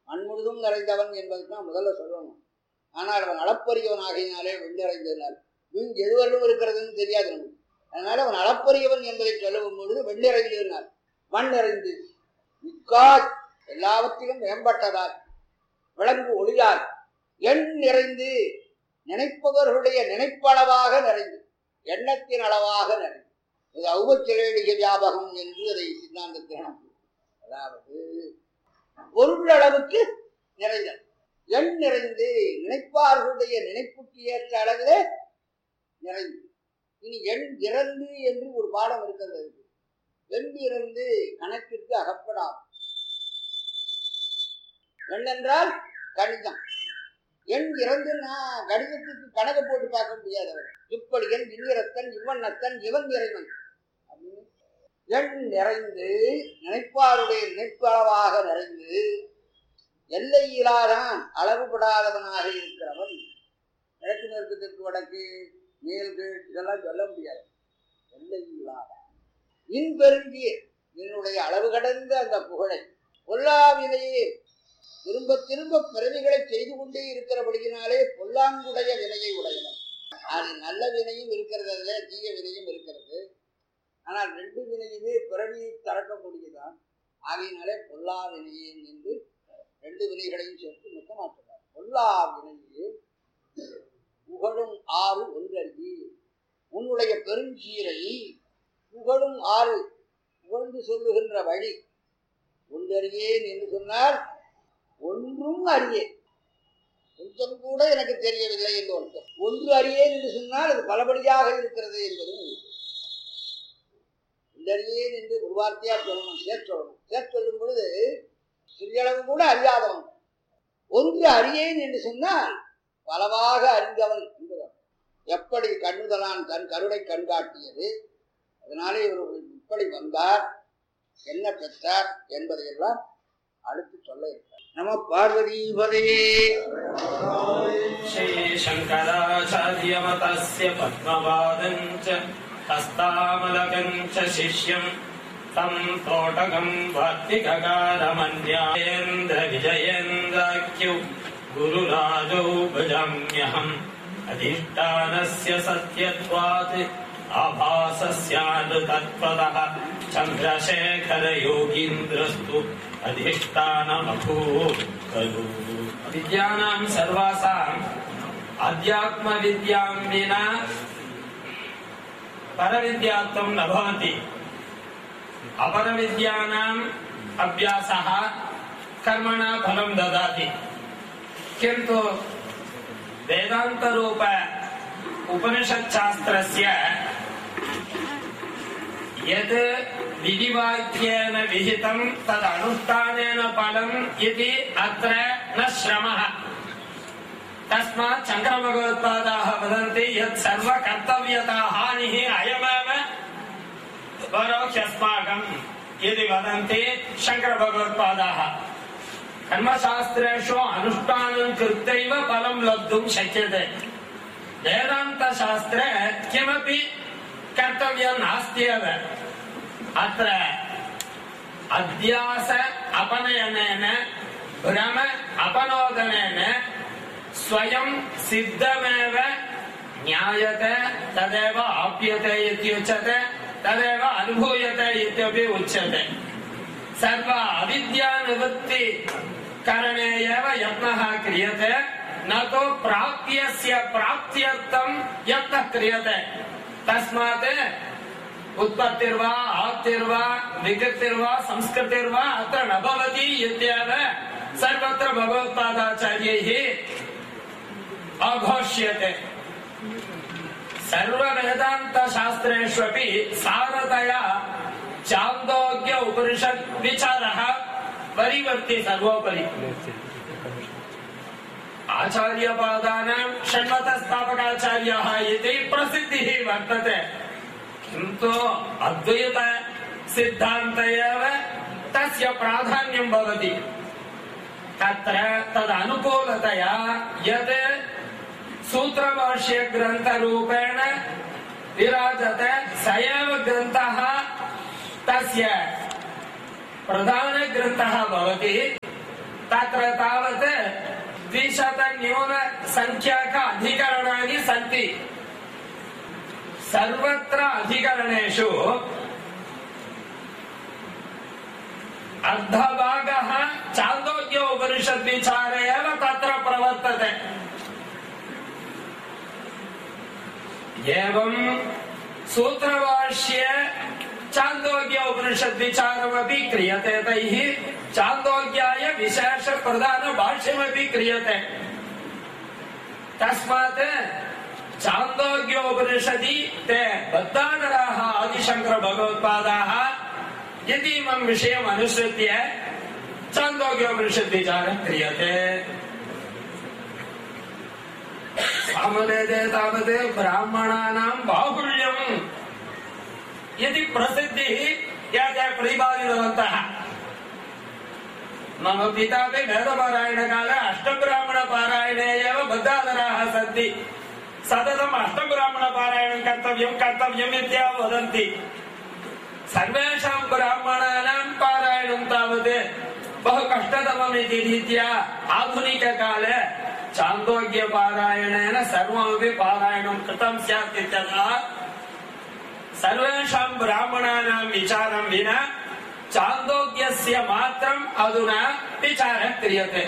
மண் முழுதும் நிறைந்தவன் என்பதுக்கு தான் முதல்ல சொல்லணும் ஆனால் அவன் அளப்பரியவன் ஆகையினாலே வெண்ணிறைந்தனால் விண் எதுவரையும் இருக்கிறதுன்னு தெரியாது நமக்கு அதனால அவன் அளப்பரியவன் என்பதை சொல்லும் பொழுது வெண்ணிறைந்தார் மண் நிறைந்து மிக்காய் எல்லாவற்றிலும் மேம்பட்டதால் விளங்கு ஒளியால் எண் நிறைந்து நினைப்பவர்களுடைய நினைப்பளவாக நிறைந்து எண்ணத்தின் அளவாக நிறைந்து இது ஔபச்சிலேடிக வியாபகம் என்று அதை சித்தாந்தத்தில் நாம் அதாவது பொருள் அளவுக்கு நிறைந்தது எண் நிறைந்து நினைப்பார்களுடைய நினைப்புக்கு ஏற்ற அளவிலே நிறைந்து இனி எண் இறந்து என்று ஒரு பாடம் இருக்கிறது அதுக்கு. எண் இறந்து கணக்கிற்கு அகப்படாது எண் என்றால் கணிதம் எண் இறந்துன்னா கணிதத்துக்கு கணக்கு போட்டு பார்க்க முடியாது அவர் இப்படி எண் இன்னிறத்தன் இவண்ணத்தன் இவன் இறைவன் அப்படின்னு எண் நிறைந்து நினைப்பாருடைய நினைப்பளவாக நிறைந்து எல்லையிலாதான் அளவுபடாதவனாக இருக்கிறவன் கிழக்கு மேற்கு தெற்கு வடக்கு மேல் கீழ் இதெல்லாம் சொல்ல முடியாது எல்லையில்லாத இன் பெருங்கிய என்னுடைய அளவு கடந்த அந்த புகழை பொல்லாவினையே திரும்ப திரும்ப பிறவிகளை செய்து கொண்டே இருக்கிறபடியினாலே பொல்லாங்குடைய வினையை உடையவன் அது நல்ல வினையும் இருக்கிறது அதுல தீய வினையும் இருக்கிறது ஆனால் ரெண்டு வினையுமே பிறவியை தரக்கக்கூடியதான் ஆகையினாலே பொல்லா வினையே என்று ரெண்டு வினைகளையும் சேர்த்து மொத்தமாற்றுவார் பொல்லா வினையே புகழும் ஆறு ஒன்றறி உன்னுடைய பெருஞ்சீரை புகழும் ஆறு புகழ்ந்து சொல்லுகின்ற வழி ஒன்றறியேன் என்று சொன்னால் ஒன்றும் அறியேன் கொஞ்சம் கூட எனக்கு தெரியவில்லை என்று அர்த்தம் ஒன்று அறியேன் என்று சொன்னால் அது பலபடியாக இருக்கிறது என்பதும் உண்டு. ஒன்றறியேன் என்று ஒரு வார்த்தையா சொல்லணும் சேர்த்து சொல்லணும் சேர்த்து சொல்லும் பொழுது சிறியளவு கூட அறியாதவன் ஒன்று அறியேன் என்று சொன்னால் பலவாக அறிந்தவன் என்பவர் எப்படி கண்ணுதலான் தன் கருணை கண்காட்டியது அதனாலே இவர் இப்படி வந்தார் என்ன பெற்றார் என்பதையெல்லாம் அடுத்து சொல்ல இருக்கிறார் நம பார்வதீபதையே श्रीशङ्कराचार्यमतस्य पद्मवादम् च हस्तामलकम् च शिष्यम् तम् तोटकम् वार्तिककारमन्यायेन्द्र विजयेन्द्राख्यौ गुरुराजौ भजाम्यहम् अधिष्ठानस्य सत्यत्वात् आभासस्यानुतत्त्वतः चन्द्रशेखरयोगीन्द्रस्तु अधिष्ठानमभूत् खलु विद्यानाम् सर्वासाम् अध्यात्मविद्याम् विना परविद्यात्वम् न भवति अपरविद्यानाम् अभ्यासः कर्मणा फलम् ददाति किन्तु वेदान्तरूप उपनिषत्शास्त्रस्य यत् विधिवाक्येन विहितम् तदनुष्ठानेन फलम् इति अत्र न श्रमः तस्मात् शङ्करभगवत्पादाः वदन्ति यत् सर्वकर्तव्यता हानिः अयमेव परोक्षस्माकम् इति वदन्ति शङ्करभगवत्पादाः कर्मशास्त्रेषु अनुष्ठानं कृत्वैव फलं लब्धुं शक्यते वेदान्तशास्त्रे किमपि कर्तव्यं नास्ति एव अत्र अध्यास अपनयनेन भ्रम अपनोदनेन स्वयं सिद्धमेव ज्ञायते तदेव आप्यते इत्युच्यते तदेव अनुभूयते इत्यपि उच्यते सर्व अविद्यानिवृत्ति करणे एव यत्नः क्रियते न तु प्राप्यस्य प्राप्त्यर्थं यत्नः क्रियते तस्मात् उत्पत्तिर्वा आप्तिर्वा विकृतिर्वा संस्कृतिर्वा अत्र न भवति इत्येव सर्वत्र भगवत्पादाचार्यैः अघोष्यते सर्ववेदान्तशास्त्रेष्वपि सारतया चान्दोग्य उपनिषत् विचारः परिवर्ति सर्वोपरि आचार्यपादानां षण्मतस्थापकाचार्यः इति प्रसिद्धिः वर्तते किन्तु अद्वैत सिद्धान्त एव तस्य प्राधान्यं भवति तत्र तदनुकूलतया यत् सूत्रभाष्यग्रन्थरूपेण विराजते स एव ग्रन्थः तस्य प्रधानग्रन्थः भवति तत्र तावत् द्विशत न्यून संख्याक अधिकरणानि सन्ति सर्वत्र अधिकरणेषु अर्धभागः चान्दोग्य उपनिषद्विचार एव तत्र प्रवर्तते एवं सूत्रभाष्ये चान्दोग्य उपनिषद्विचारमपि क्रियते तैः चान्दोग्याय विशेष प्रधान भाष्यमपि क्रियते तस्मात् चान्दोग्योपनिषदि ते बद्धानराः आदिशङ्कर भगवत्पादाः यदि इमं विषयम् अनुसृत्य चान्दोग्योपनिषद्विचारः क्रियते सामवेदे तावत् ब्राह्मणानां बाहुल्यम् यदि प्रसिद्धिः या ते प्रतिपादितवन्तः मम पितापि वेदपारायणकाले अष्टब्राह्मणपारायणे एव बद्धादराः सन्ति सततम् अष्टब्राह्मणपारायणं कर्तव्यं कर्तव्यम् इत्येव वदन्ति सर्वेषां ब्राह्मणानां पारायणं तावत् बहु कष्टतमम् इति रीत्या आधुनिककाले चान्दोग्यपारायणेन सर्वमपि पारायणं कृतं स्यात् इत्यतः सर्वेषां ब्राह्मणानां विचारं विना चान्दोग्यस्य मात्रम् अधुना विचारः क्रियते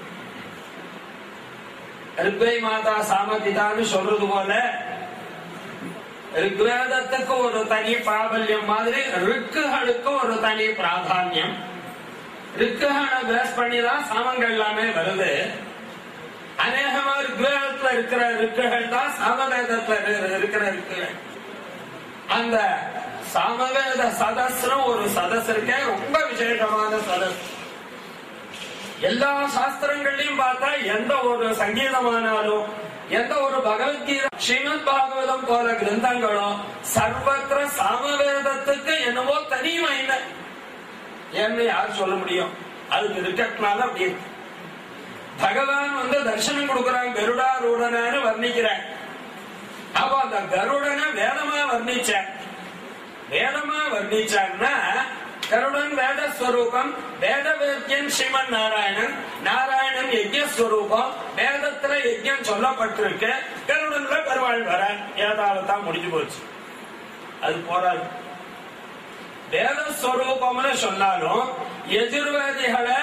ரிக்வை மாதா சாமபிதான்னு சொல்றது போல ரிக்வேதத்துக்கு ஒரு தனி பிராபல்யம் மாதிரி ரிக்குகளுக்கும் ஒரு தனி பிராதானியம் ரிக்குகளை பேஸ் பண்ணி தான் சாமங்கள் எல்லாமே வருது அநேகமா ரிக்வேதத்துல இருக்கிற ரிக்குகள் தான் சாமவேதத்துல இரு- இருக்கிற ரிக்குகள் அந்த சாமவேத சதஸ்னு ஒரு சதஸ் இருக்கே ரொம்ப விசேஷமான சதஸ் எல்லா சாஸ்திரங்களையும் பார்த்தா எந்த ஒரு சங்கீதமானாலும் எந்த ஒரு பகவத்கீதை ஸ்ரீமத் பாகவதம் போல கிரந்தங்களும் சர்வத்திர சாமவேதத்துக்கு என்னவோ தனி மகிமை ஏன்னு யார் சொல்ல முடியும் அதுக்கு இருக்கனால அப்படி இருக்கு. பகவான் வந்து தர்சனம் கொடுக்கிறான் கருடாரூடனு வர்ணிக்கிறான் அப்ப அந்த கருடனை வேதமா வர்ணிச்சான் வேதமா வர்ணிச்சான்னா கருடன் வேதஸ்வரூபம் வேத வேத்தியன் ஸ்ரீமன் நாராயணன் நாராயணன் யஜ்யஸ்வரூபம் வேதத்துல யஜ்யம் சொல்லப்பட்டிருக்கு கருடன்ல பெருமாள் வர ஏதாவதான் முடிஞ்சு போச்சு அது போறாது வேதஸ்வரூபம்னு சொன்னாலும் எதிர்வேதிகளை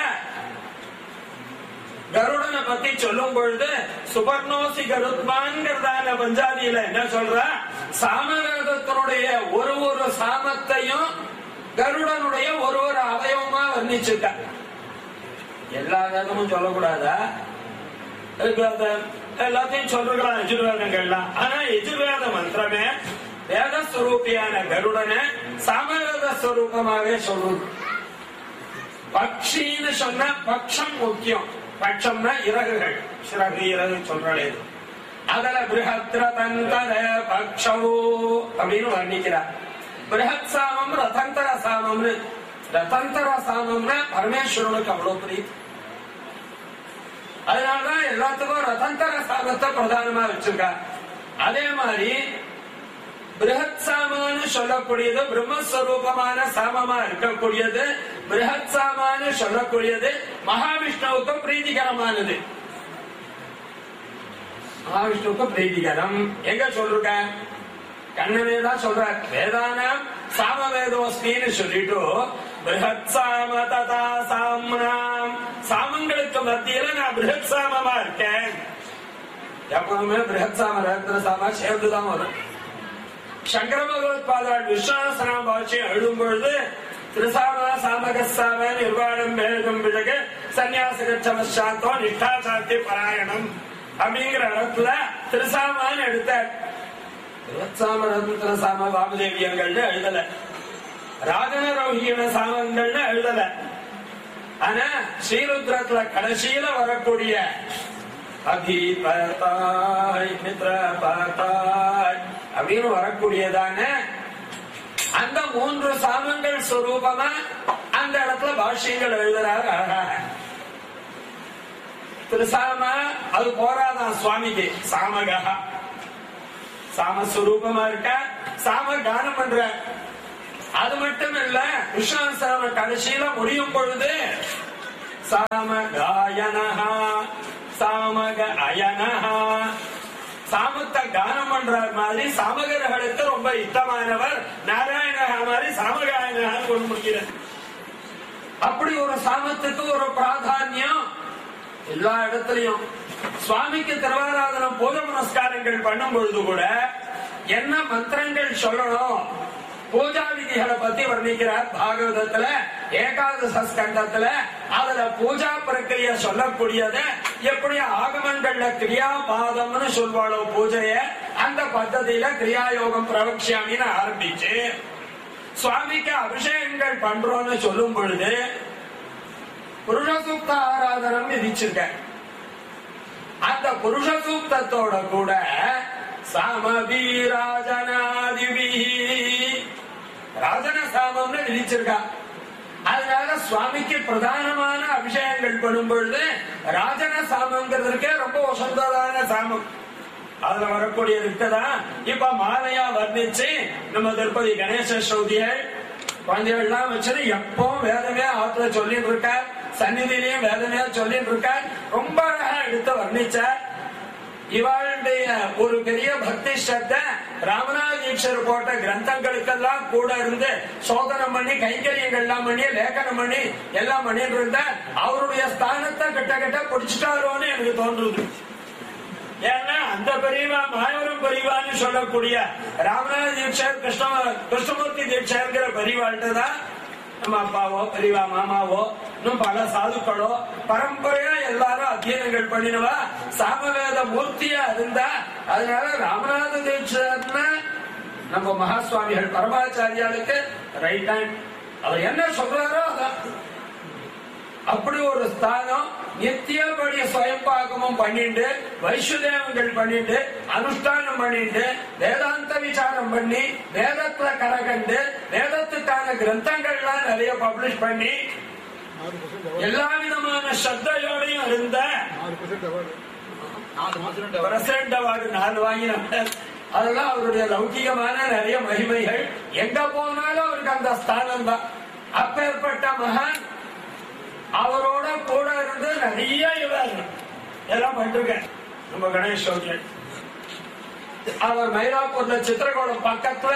கருடனை பத்தி சொல்லும் பொழுது சுபர்ணோசி கருத்மான்கிறதான பஞ்சாதியில என்ன சொல்ற சாமவேதத்தினுடைய ஒரு ஒரு சாமத்தையும் கருடனுடைய ஒரு ஒரு அவயவமா வர்ணிச்சிருக்க எல்லா வேதமும் சொல்லக்கூடாதா ரிக்வேதம் எல்லாத்தையும் சொல்றான் எஜுர்வேதங்கள்லாம் ஆனா எஜுர்வேத மந்திரமே வேத ஸ்வரூபியான கருடனை சாமவேத ஸ்வரூபமாவே சொல்றது பக்ஷின்னு சொன்னா பக்ஷம் முக்கியம் பட்சம்னா இறகுகள் சிறகு இறகு சொல்றாளே இது. அதுல பிருஹத்ர தந்தர பக்ஷவு அப்படின்னு வர்ணிக்கிறார் பிருஹத் சாமம் ரதந்தர சாமம்னு ரதந்தர சாமம்னா பரமேஸ்வரனுக்கு அவ்வளவு பிரீத்தி அதனாலதான் எல்லாத்துக்கும் ரதந்தர சாமத்தை பிரதானமா வச்சிருக்கா அதே மாதிரி பிருஹத் சாமான்னு சொல்லக்கூடியது பிரம்மஸ்வரூபமான சாமமா இருக்கக்கூடியது பிருஹத் சாமான்னு சொல்லக்கூடியது மகாவிஷ்ணுவுக்கு பிரீதிகரமானது மகாவிஷ்ணுவுக்கு பிரீதிகரம் எங்க சொல்லிருக்க கண்ணனே தான் சொல்றார் வேதானாம் சாம வேதோஸ்மின்னு சொல்லிட்டு பிருஹத் சாம ததா சாம்னாம் சாமங்களுக்கு மத்தியில நான் பிருஹத் சாமமா இருக்கேன் எப்பவுமே பிருஹத் சாம ரத்ன சாம சேர்ந்துதான் வரும் சங்கர பகவத்பாதாள் விஸ்வாசனாம் பாஷ்யம் எழுதும் பொழுது திருசாம சாமகசாம நிர்வாணம் வேதம் பிழக சன்னியாசகச்சமசாந்தோ நிஷ்டாசாத்தி பராயணம் அப்படிங்கிற இடத்துல திருசாமான்னு எடுத்தார் திருவத்சாம ரத்ன சாம வாமதேவியங்கள்னு எழுதல ராஜனரோகியன சாமங்கள்னு எழுதல ஆனா ஸ்ரீருத்ரத்துல கடைசியில வரக்கூடிய அதிபதாய் மித்ர பதாய் அப்படின்னு வரக்கூடியதான அந்த மூன்று சாமங்கள் ஸ்வரூபமா அந்த இடத்துல பாஷ்யங்கள் எழுதுறாரு அழகாக திருசாம அது போராதான் சுவாமிக்கு சாமகா சாமஸ்வரூபமா இருக்க சாம கானம் பண்ற அது மட்டும் இல்ல விஸ்வாசன கடைசியில முடியும் பொழுது சாமகாயனஹ சாமக அயனஹ சாமத்தை கானம் பண்ற மாதிரி சாமகர்களுக்கு ரொம்ப இஷ்டமானவர் நாராயணஹா மாதிரி சாமகாயனஹான்னு கொண்டு முடிக்கிறார் அப்படி ஒரு சாமத்துக்கு ஒரு பிராதானியம் எல்லா இடத்துலயும் சுவாமிக்கு திருவாராதனம் பூஜை புனஸ்காரங்கள் பண்ணும் பொழுது கூட என்ன மந்திரங்கள் சொல்லணும் பூஜா விதிகளை பத்தி வர்ணிக்கிறார் பாகவதத்துல ஏகாதச ஸ்கந்தத்துல அதுல பூஜா பிரக்கிரிய சொல்லக்கூடியது எப்படி ஆகமங்கள்ல கிரியா பாதம்னு சொல்வாளோ பூஜைய அந்த பద్ధதியில கிரியாயோகம் பிரவக்ஷாமின்னு ஆரம்பிச்சு சுவாமிக்கு அபிஷேகங்கள் பண்றோம்னு சொல்லும் பொழுது புருஷ சூக்த ஆராதனம் விதிச்சிருக்க அந்த புருஷ சூக்தத்தோட கூட சாமபீராஜனாதிபி ராஜன சாமம்னு விதிச்சிருக்கா அதனால சுவாமிக்கு பிரதானமான அபிஷேகங்கள் பண்ணும் பொழுது ராஜன சாமங்கிறதுக்கே ரொம்ப வசந்ததான சாமம் அதுல வரக்கூடிய இருக்கதான் இப்ப மாலையா வர்ணிச்சு நம்ம திருப்பதி கணேச சௌதிகள் குழந்தைகள்லாம் வச்சுட்டு எப்பவும் வேதமே ஆத்துல சொல்லிட்டு இருக்க சந்நிதியிலையும் வேதனையா சொல்லிட்டு இருக்க ரொம்ப அழகா எடுத்து வர்ணிச்சார் இவாளுடைய ஒரு பெரிய பக்தி ஸ்ரத்த ராமநாதீஸ்வர் போட்ட கிரந்தங்களுக்கெல்லாம் கூட இருந்து சோதனம் பண்ணி கைங்கரியங்கள்லாம் பண்ணி லேಖனம் பண்ணி எல்லாம் பண்ணிட்டு இருந்த அவருடைய ஸ்தானத்தை கிட்ட கிட்ட பிடிச்சிட்டாரோன்னு எனக்கு தோன்றுது ஏன்னா அந்த பெரியவா மாயவரம் பெரியவான்னு சொல்லக்கூடிய ராமநாத தீட்சர் கிருஷ்ண கிருஷ்ணமூர்த்தி தீட்சர்ங்கிற பெரியவாள்கிட்ட தான் நம்ம அப்பாவோ பெரியவா மாமாவோ இன்னும் பல சாதுக்களோ பரம்பரையா எல்லாரும் அத்தியனங்கள் பண்ணினவா சாமவேத மூர்த்தியா இருந்தா அதனால ராமநாத தீட்சர்னா நம்ம மகாசுவாமிகள் பரமாச்சாரியாளுக்கு ரைட் ஹேண்ட் அவர் என்ன சொல்றாரோ அதான் அப்படி ஒரு ஸ்தானம் நித்தியபடி சுயம்பாகமும் பண்ணிட்டு வைஷ்ணதேவங்கள் பண்ணிட்டு அனுஷ்டானம் பண்ணிட்டு வேதாந்த விசாரம் பண்ணி வேதத்துல கரகண்டு வேதத்துக்கான கிரந்தங்கள்லாம் நிறைய பப்ளிஷ் பண்ணி எல்லா விதமான ஸ்ரத்தையோடையும் இருந்த பிரசிடண்ட் அவார்டு நாலு வாங்கினாங்க அதெல்லாம் அவருடைய லௌகிகமான நிறைய மகிமைகள் எங்க போனாலும் அவருக்கு அந்த ஸ்தானம் தான் அப்பேற்பட்ட மகான் அவரோட கூட இருந்து நிறைய இவர் எல்லாம் பண்ணிருக்கேன் நம்ம கணேஷ் சௌத்ரி அவர் மயிலாப்பூர்ல சித்திரகோடம் பக்கத்துல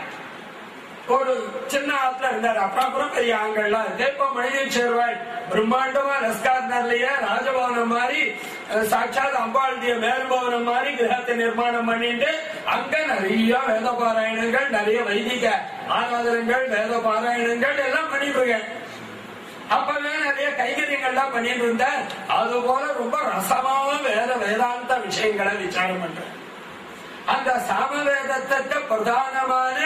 ஒரு சின்ன ஆத்துல இருந்தார் அப்புறம் அப்புறம் பெரிய ஆண்கள்லாம் இருக்கு இப்ப மனித சேர்வாய் பிரம்மாண்டமா ரஸ்கார்னர்லயே ராஜபவனம் மாதிரி அஹ், சாட்சாத் அம்பாளுடைய மேல்பவனம் மாதிரி கிரகத்தை நிர்மாணம் பண்ணிட்டு அங்க நிறைய வேத பாராயணங்கள் நிறைய வைதிக ஆராதனங்கள் வேத பாராயணங்கள் எல்லாம் பண்ணிட்டு இருக்கேன் அப்பவே நிறைய கைகரியங்கள்லாம் பண்ணிட்டு இருந்தேன் அது போல ரொம்ப ரசமான வேத வேதாந்த விஷயங்களை விசாரம் பண்றேன் அந்த சாமவேதத்துக்கு பிரதானமான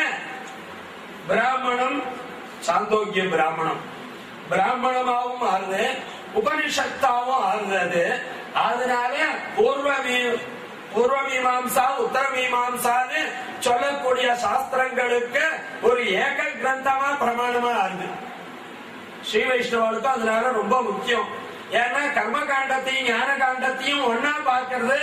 பிராமணம் சாந்தோக்கிய பிராமணம் பிராமணமாவும் ஆறுது உபனிஷத்தாவும் ஆறுது அதனால பூர்வ மீ- பூர்வ மீமாம்சா உத்தர மீமாம்சான்னு சொல்லக்கூடிய சாஸ்திரங்களுக்கு ஒரு ஏக கிரந்தமா பிரமாணமா ஆறுது ஸ்ரீ வைஷ்ணவாளுக்கு அதனால ரொம்ப முக்கியம் ஏன்னா கர்ம காண்டத்தையும் ஞான காண்டத்தையும் ஒன்னா பார்க்கறது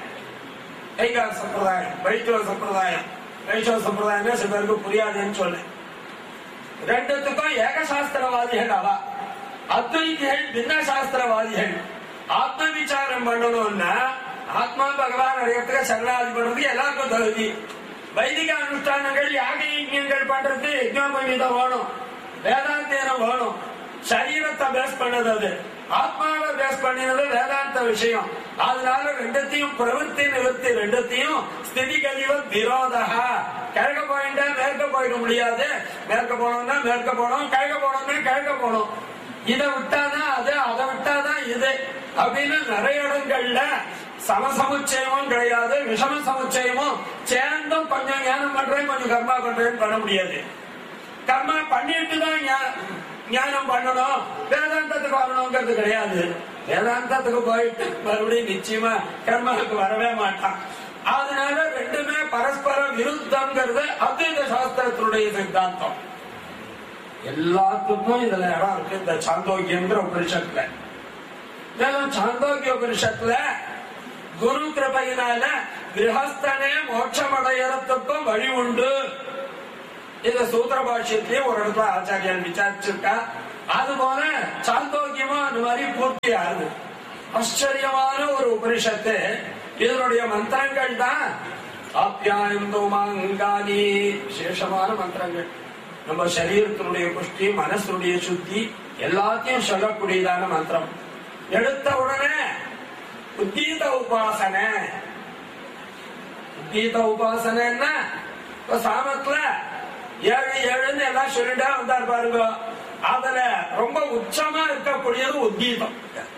கைகால சம்பிரதாயம் வைஷ்ணவ சம்பிரதாயம் வைஷ்ணவ சம்பிரதாயம் சில பேருக்கு புரியாதுன்னு சொன்னேன் ரெண்டுத்துக்கும் ஏகசாஸ்திரவாதிகள் அவா அத்வைதிகள் பின்ன சாஸ்திரவாதிகள் ஆத்ம விசாரம் பண்ணணும்னா ஆத்மா பகவான் அடையத்துக்கு சரணாதி பண்றது எல்லாருக்கும் தகுதி வைதிக அனுஷ்டானங்கள் யாக யஜ்யங்கள் பண்றது யஜ்னோபவீதம் வேணும் வேதாந்தேனம் வேணும் சரீரத்தை பேஸ் பண்ணது அது ஆத்மாவை பேஸ் பண்ணினது வேதாந்த விஷயம் அதனால ரெண்டுத்தையும் பிரவൃத்தி நிவர்த்தி ரெண்டுத்தையும் ஸ்திதி கதிவ விரோதா கிழக்க போயிட்டா மேற்க போயிட முடியாது மேற்க போனோம்னா மேற்க போனோம் கிழக்க போனோம்னா கிழக்க போனோம் இதை விட்டாதான் அது அதை விட்டாதான் இது அப்படின்னு நிறைய இடங்கள்ல சமசமுச்சயமும் கிடையாது விஷம சமுச்சயமும் சேர்ந்தும் கொஞ்சம் ஞானம் பண்றேன் கொஞ்சம் கர்மா பண்றேன்னு பண்ண முடியாது கர்மா பண்ணிட்டு தான் ஞா- ஞானம் பண்ணணும் வேதாந்தத்துக்கு வரணுங்கிறது கிடையாது வேதாந்தத்துக்கு போயிட்டு மறுபடியும் நிச்சயமா கர்மாவுக்கு வரவே மாட்டான் அதனால ரெண்டுமே பரஸ்பர விருத்தம்ங்கிறது அத்வைத சாஸ்திரத்தினுடைய சித்தாந்தம் எல்லாத்துக்கும் இதுல இடம் இருக்கு இந்த சாந்தோக்கியங்கிற உபனிஷத்துல மேலும் சாந்தோக்கிய உபனிஷத்துல குரு கிருபையினால கிரகஸ்தனே மோட்சம் அடையறதுக்கும் வழி உண்டு இந்த சூத்திர பாஷ்யத்திலேயே ஒரு இடத்துல ஆச்சாரியன் விசாரிச்சிருக்கா அது போல சாந்தோக்கிய முடியுமோ அந்த மாதிரி பூர்த்தி ஆகுது ஆச்சரியமான ஒரு உபனிஷத்து இதனுடைய மந்திரங்கள் தான் ஆப்யாயம் தோமாங்கானி விசேஷமான மந்திரங்கள் நம்ம சரீரத்தினுடைய புஷ்டி மனசனுடைய சுத்தி எல்லாத்தையும் சொல்லக்கூடியதான மந்திரம் எடுத்த உடனே உத்தீத உபாசனை உத்தீத உபாசனைன்னா இப்ப சாமத்துல ஏழு ஏழுன்னு எல்லாம் சொல்லிட்டா வந்தார் பாருங்க அதுல ரொம்ப உச்சமா இருக்கக்கூடியது உத்தீதம்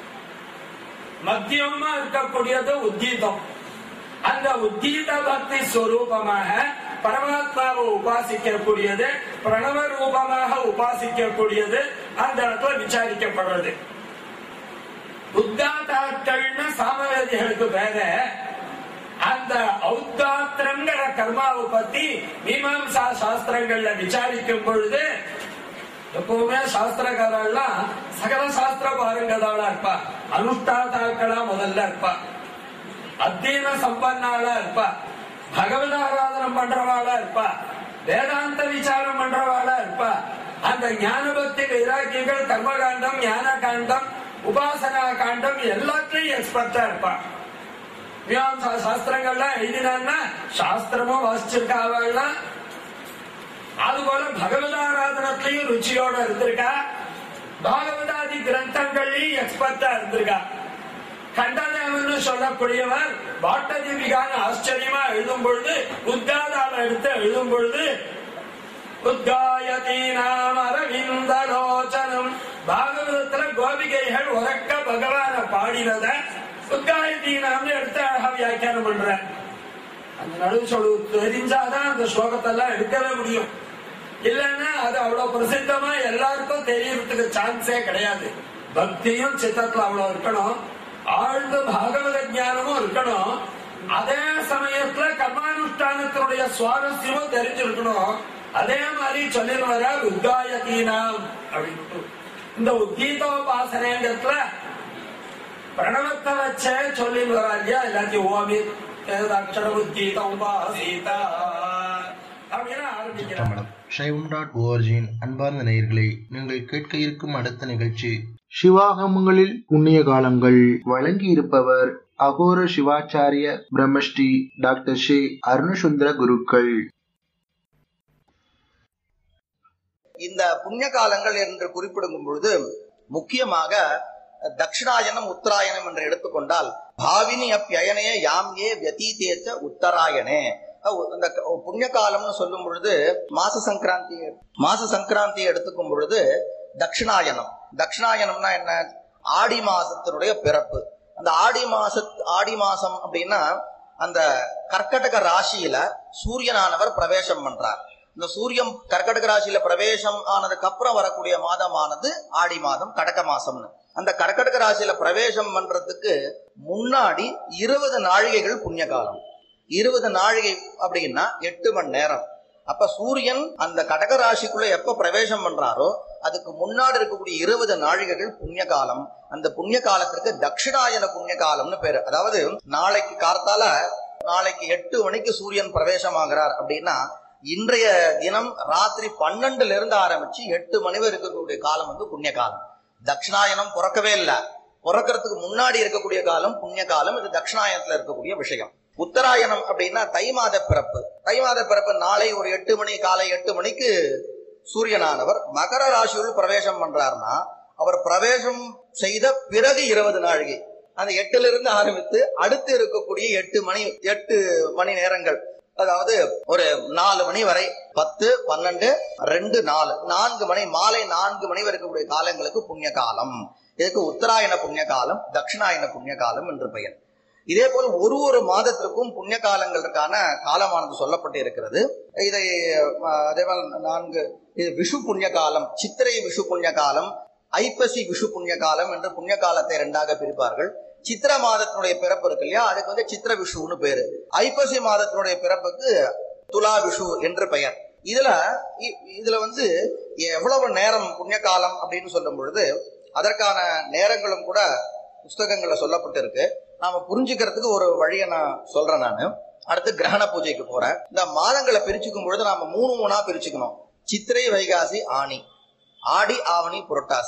மத்தியமா இருக்கக்கூடியது உத்தீதம் அந்த உத்தீத பக்தி ஸ்வரூபமாக பரமாத்மாவை உபாசிக்கக்கூடியது பிரணவ ரூபமாக உபாசிக்கக்கூடியது அந்த இடத்துல விசாரிக்கப்படுறது உத்தாத்தாக்கள்னு சாமவேதிகளுக்கு வேற அந்த ஔத்தாத்திரங்கிற கர்மாவை பத்தி மீமாம்சா சாஸ்திரங்கள்ல விசாரிக்கும் பொழுது எப்பவுமே சாஸ்திரக்காரெல்லாம் சகல சாஸ்திர பாருங்கதாளா இருப்பா அனுஷ்டாதாக்களா முதல்ல இருப்பா அத்தியன சம்பன்னாளா இருப்பா பகவத ஆராதனம் பண்றவாளா இருப்பா வேதாந்த விசாரம் பண்றவாளா இருப்பா அந்த ஞான பக்தி வைராக்கியங்கள் கர்மகாண்டம் ஞான காண்டம் உபாசனா காண்டம் எல்லாத்துலயும் எக்ஸ்பர்ட்டா இருப்பா மீமாம்சா சாஸ்திரங்கள்லாம் எழுதினான்னா சாஸ்திரமும் வாசிச்சிருக்காவெல்லாம் அதுபோல பகவதாராதனத்திலையும் ருச்சியோட இருந்திருக்கா பாகவதாதி கிரந்தங்கள்லயும் எக்ஸ்பர்ட்டா இருந்திருக்கா கண்டதேவன்னு சொல்லக்கூடியவர் பாட்டதீபிகான்னு ஆச்சரியமா எழுதும் பொழுது உத்காதால எடுத்து எழுதும் பொழுது உத்காயதீனாம் அரவிந்தலோச்சனம் பாகவதத்துல கோபிகைகள் உறக்க பகவான பாடினத உத்காயதீனாம்னு எடுத்து அழகா வியாக்கியானம் பண்ற அந்த நடுவு சொல்லு தெரிஞ்சாதான் அந்த ஸ்லோகத்தெல்லாம் எடுக்கவே முடியும் இல்லைன்னா அது அவ்வளவு பிரசித்தமா எல்லாருக்கும் தெரியறதுக்கு சான்ஸே கிடையாது பக்தியும் சித்தத்துல அவ்வளவு இருக்கணும் ஆழ்ந்த பாகவத ஞானமும் இருக்கணும் அதே சமயத்துல கர்மானுஷ்டானத்தினுடைய சுவாரஸ்யமும் தெரிஞ்சிருக்கணும் அதே மாதிரி சொல்லிட்டு வர உத்தாயதீனாம் அப்படின்னு இந்த உத்தீதோபாசனைங்கிறதுல பிரணவத்தை வச்சே சொல்லிட்டு வரா இல்லையா எல்லாத்தையும் ஓமி அக்ஷர உத்தீதம் உபாசீதா அப்படின்னு ஆரம்பிக்கிறாங்க தமிழம் சைவம் டாட் ஓஆர்ஜியின் அன்பார்ந்த நேயர்களே நீங்கள் கேட்க இருக்கும் அடுத்த நிகழ்ச்சி சிவாகமங்களில் புண்ணிய காலங்கள் வழங்கி இருப்பவர் அகோர சிவாச்சாரிய பிரம்மஸ்ரீ டாக்டர் ஷே அருணசுந்தர குருக்கள் இந்த புண்ணிய காலங்கள் என்று குறிப்பிடும் பொழுது முக்கியமாக தட்சிணாயனம் உத்தராயணம் என்று எடுத்துக்கொண்டால் பாவினி அப்பியனே யாம் ஏ வியதீதேச்ச உத்தராயணே அஹ் அந்த க- புண்ணிய காலம்னு சொல்லும் பொழுது மாச சங்கராந்தி மாச சங்கராந்தி எடுத்துக்கும் பொழுது தட்சிணாயனம் தட்சிணாயனம்னா என்ன ஆடி மாசத்தினுடைய பிறப்பு அந்த ஆடி மாச ஆடி மாசம் அப்படின்னா அந்த கர்க்கடக ராசியில சூரியனானவர் பிரவேசம் பண்றார் இந்த சூரியன் கர்க்கடக ராசியில பிரவேசம் ஆனதுக்கு அப்புறம் வரக்கூடிய மாதமானது ஆடி மாதம் கடக மாசம்னு அந்த கர்க்கடக ராசியில பிரவேசம் பண்றதுக்கு முன்னாடி இருபது நாழிகைகள் புண்ணிய காலம் இருபது நாழிகை அப்படின்னா எட்டு மணி நேரம் அப்ப சூரியன் அந்த கடக ராசிக்குள்ள எப்ப பிரவேசம் பண்றாரோ அதுக்கு முன்னாடி இருக்கக்கூடிய இருபது நாழிகைகள் புண்ணிய காலம் அந்த புண்ணிய காலத்திற்கு தட்சிணாயன புண்ணிய காலம்னு பேரு அதாவது நாளைக்கு கார்த்தால நாளைக்கு எட்டு மணிக்கு சூரியன் பிரவேசம் ஆகிறார் அப்படின்னா இன்றைய தினம் ராத்திரி பன்னெண்டுல இருந்து ஆரம்பிச்சு எட்டு மணி வரை இருக்கக்கூடிய காலம் வந்து புண்ணிய காலம் தட்சிணாயனம் பிறக்கவே இல்லை பிறக்கிறதுக்கு முன்னாடி இருக்கக்கூடிய காலம் புண்ணிய காலம் இது தட்சிணாயனத்துல இருக்கக்கூடிய விஷயம் உத்தராயணம் அப்படின்னா தை மாத பிறப்பு தை மாத பிறப்பு நாளை ஒரு எட்டு மணி காலை எட்டு மணிக்கு சூரியனானவர் மகர ராசியுள் பிரவேசம் பண்றாருன்னா அவர் பிரவேசம் செய்த பிறகு இருபது நாழிகை அந்த எட்டுல இருந்து ஆரம்பித்து அடுத்து இருக்கக்கூடிய எட்டு மணி எட்டு மணி நேரங்கள் அதாவது ஒரு நாலு மணி வரை பத்து பன்னெண்டு ரெண்டு நாலு நான்கு மணி மாலை நான்கு மணி வரை இருக்கக்கூடிய காலங்களுக்கு புண்ணிய காலம் இதுக்கு உத்தராயண புண்ணிய காலம் தட்சிணாயன புண்ணிய காலம் என்று பெயர் இதே போல் ஒரு ஒரு மாதத்திற்கும் புண்ணிய காலங்களுக்கான காலமானது சொல்லப்பட்டு இருக்கிறது இதை அஹ், அதே போல் நான்கு இது விஷு புண்ணிய காலம் சித்திரை விஷு புண்ணிய காலம் ஐப்பசி விஷு புண்ணிய காலம் என்று புண்ணிய காலத்தை இரண்டாக பிரிப்பார்கள் சித்திர மாதத்தினுடைய பிறப்பு இருக்கு இல்லையா அதுக்கு வந்து சித்திர விஷுன்னு பேரு ஐப்பசி மாதத்தினுடைய பிறப்புக்கு துலா விஷு என்று பெயர் இதுல இ- இதுல வந்து எவ்வளவு நேரம் புண்ணிய காலம் அப்படின்னு சொல்லும் பொழுது அதற்கான நேரங்களும் கூட புஸ்தகங்கள்ல சொல்லப்பட்டிருக்கு நாம புரிஞ்சுக்கிறதுக்கு ஒரு வழியை நான் சொல்றேன் நான் அடுத்து கிரகண பூஜைக்கு போறேன் இந்த மாதங்களை பிரிச்சுக்கும் பொழுது நாம மூணு மூணா பிரிச்சுக்கணும் சித்திரை வைகாசி ஆணி ஆடி ஆவணி புரட்டாசி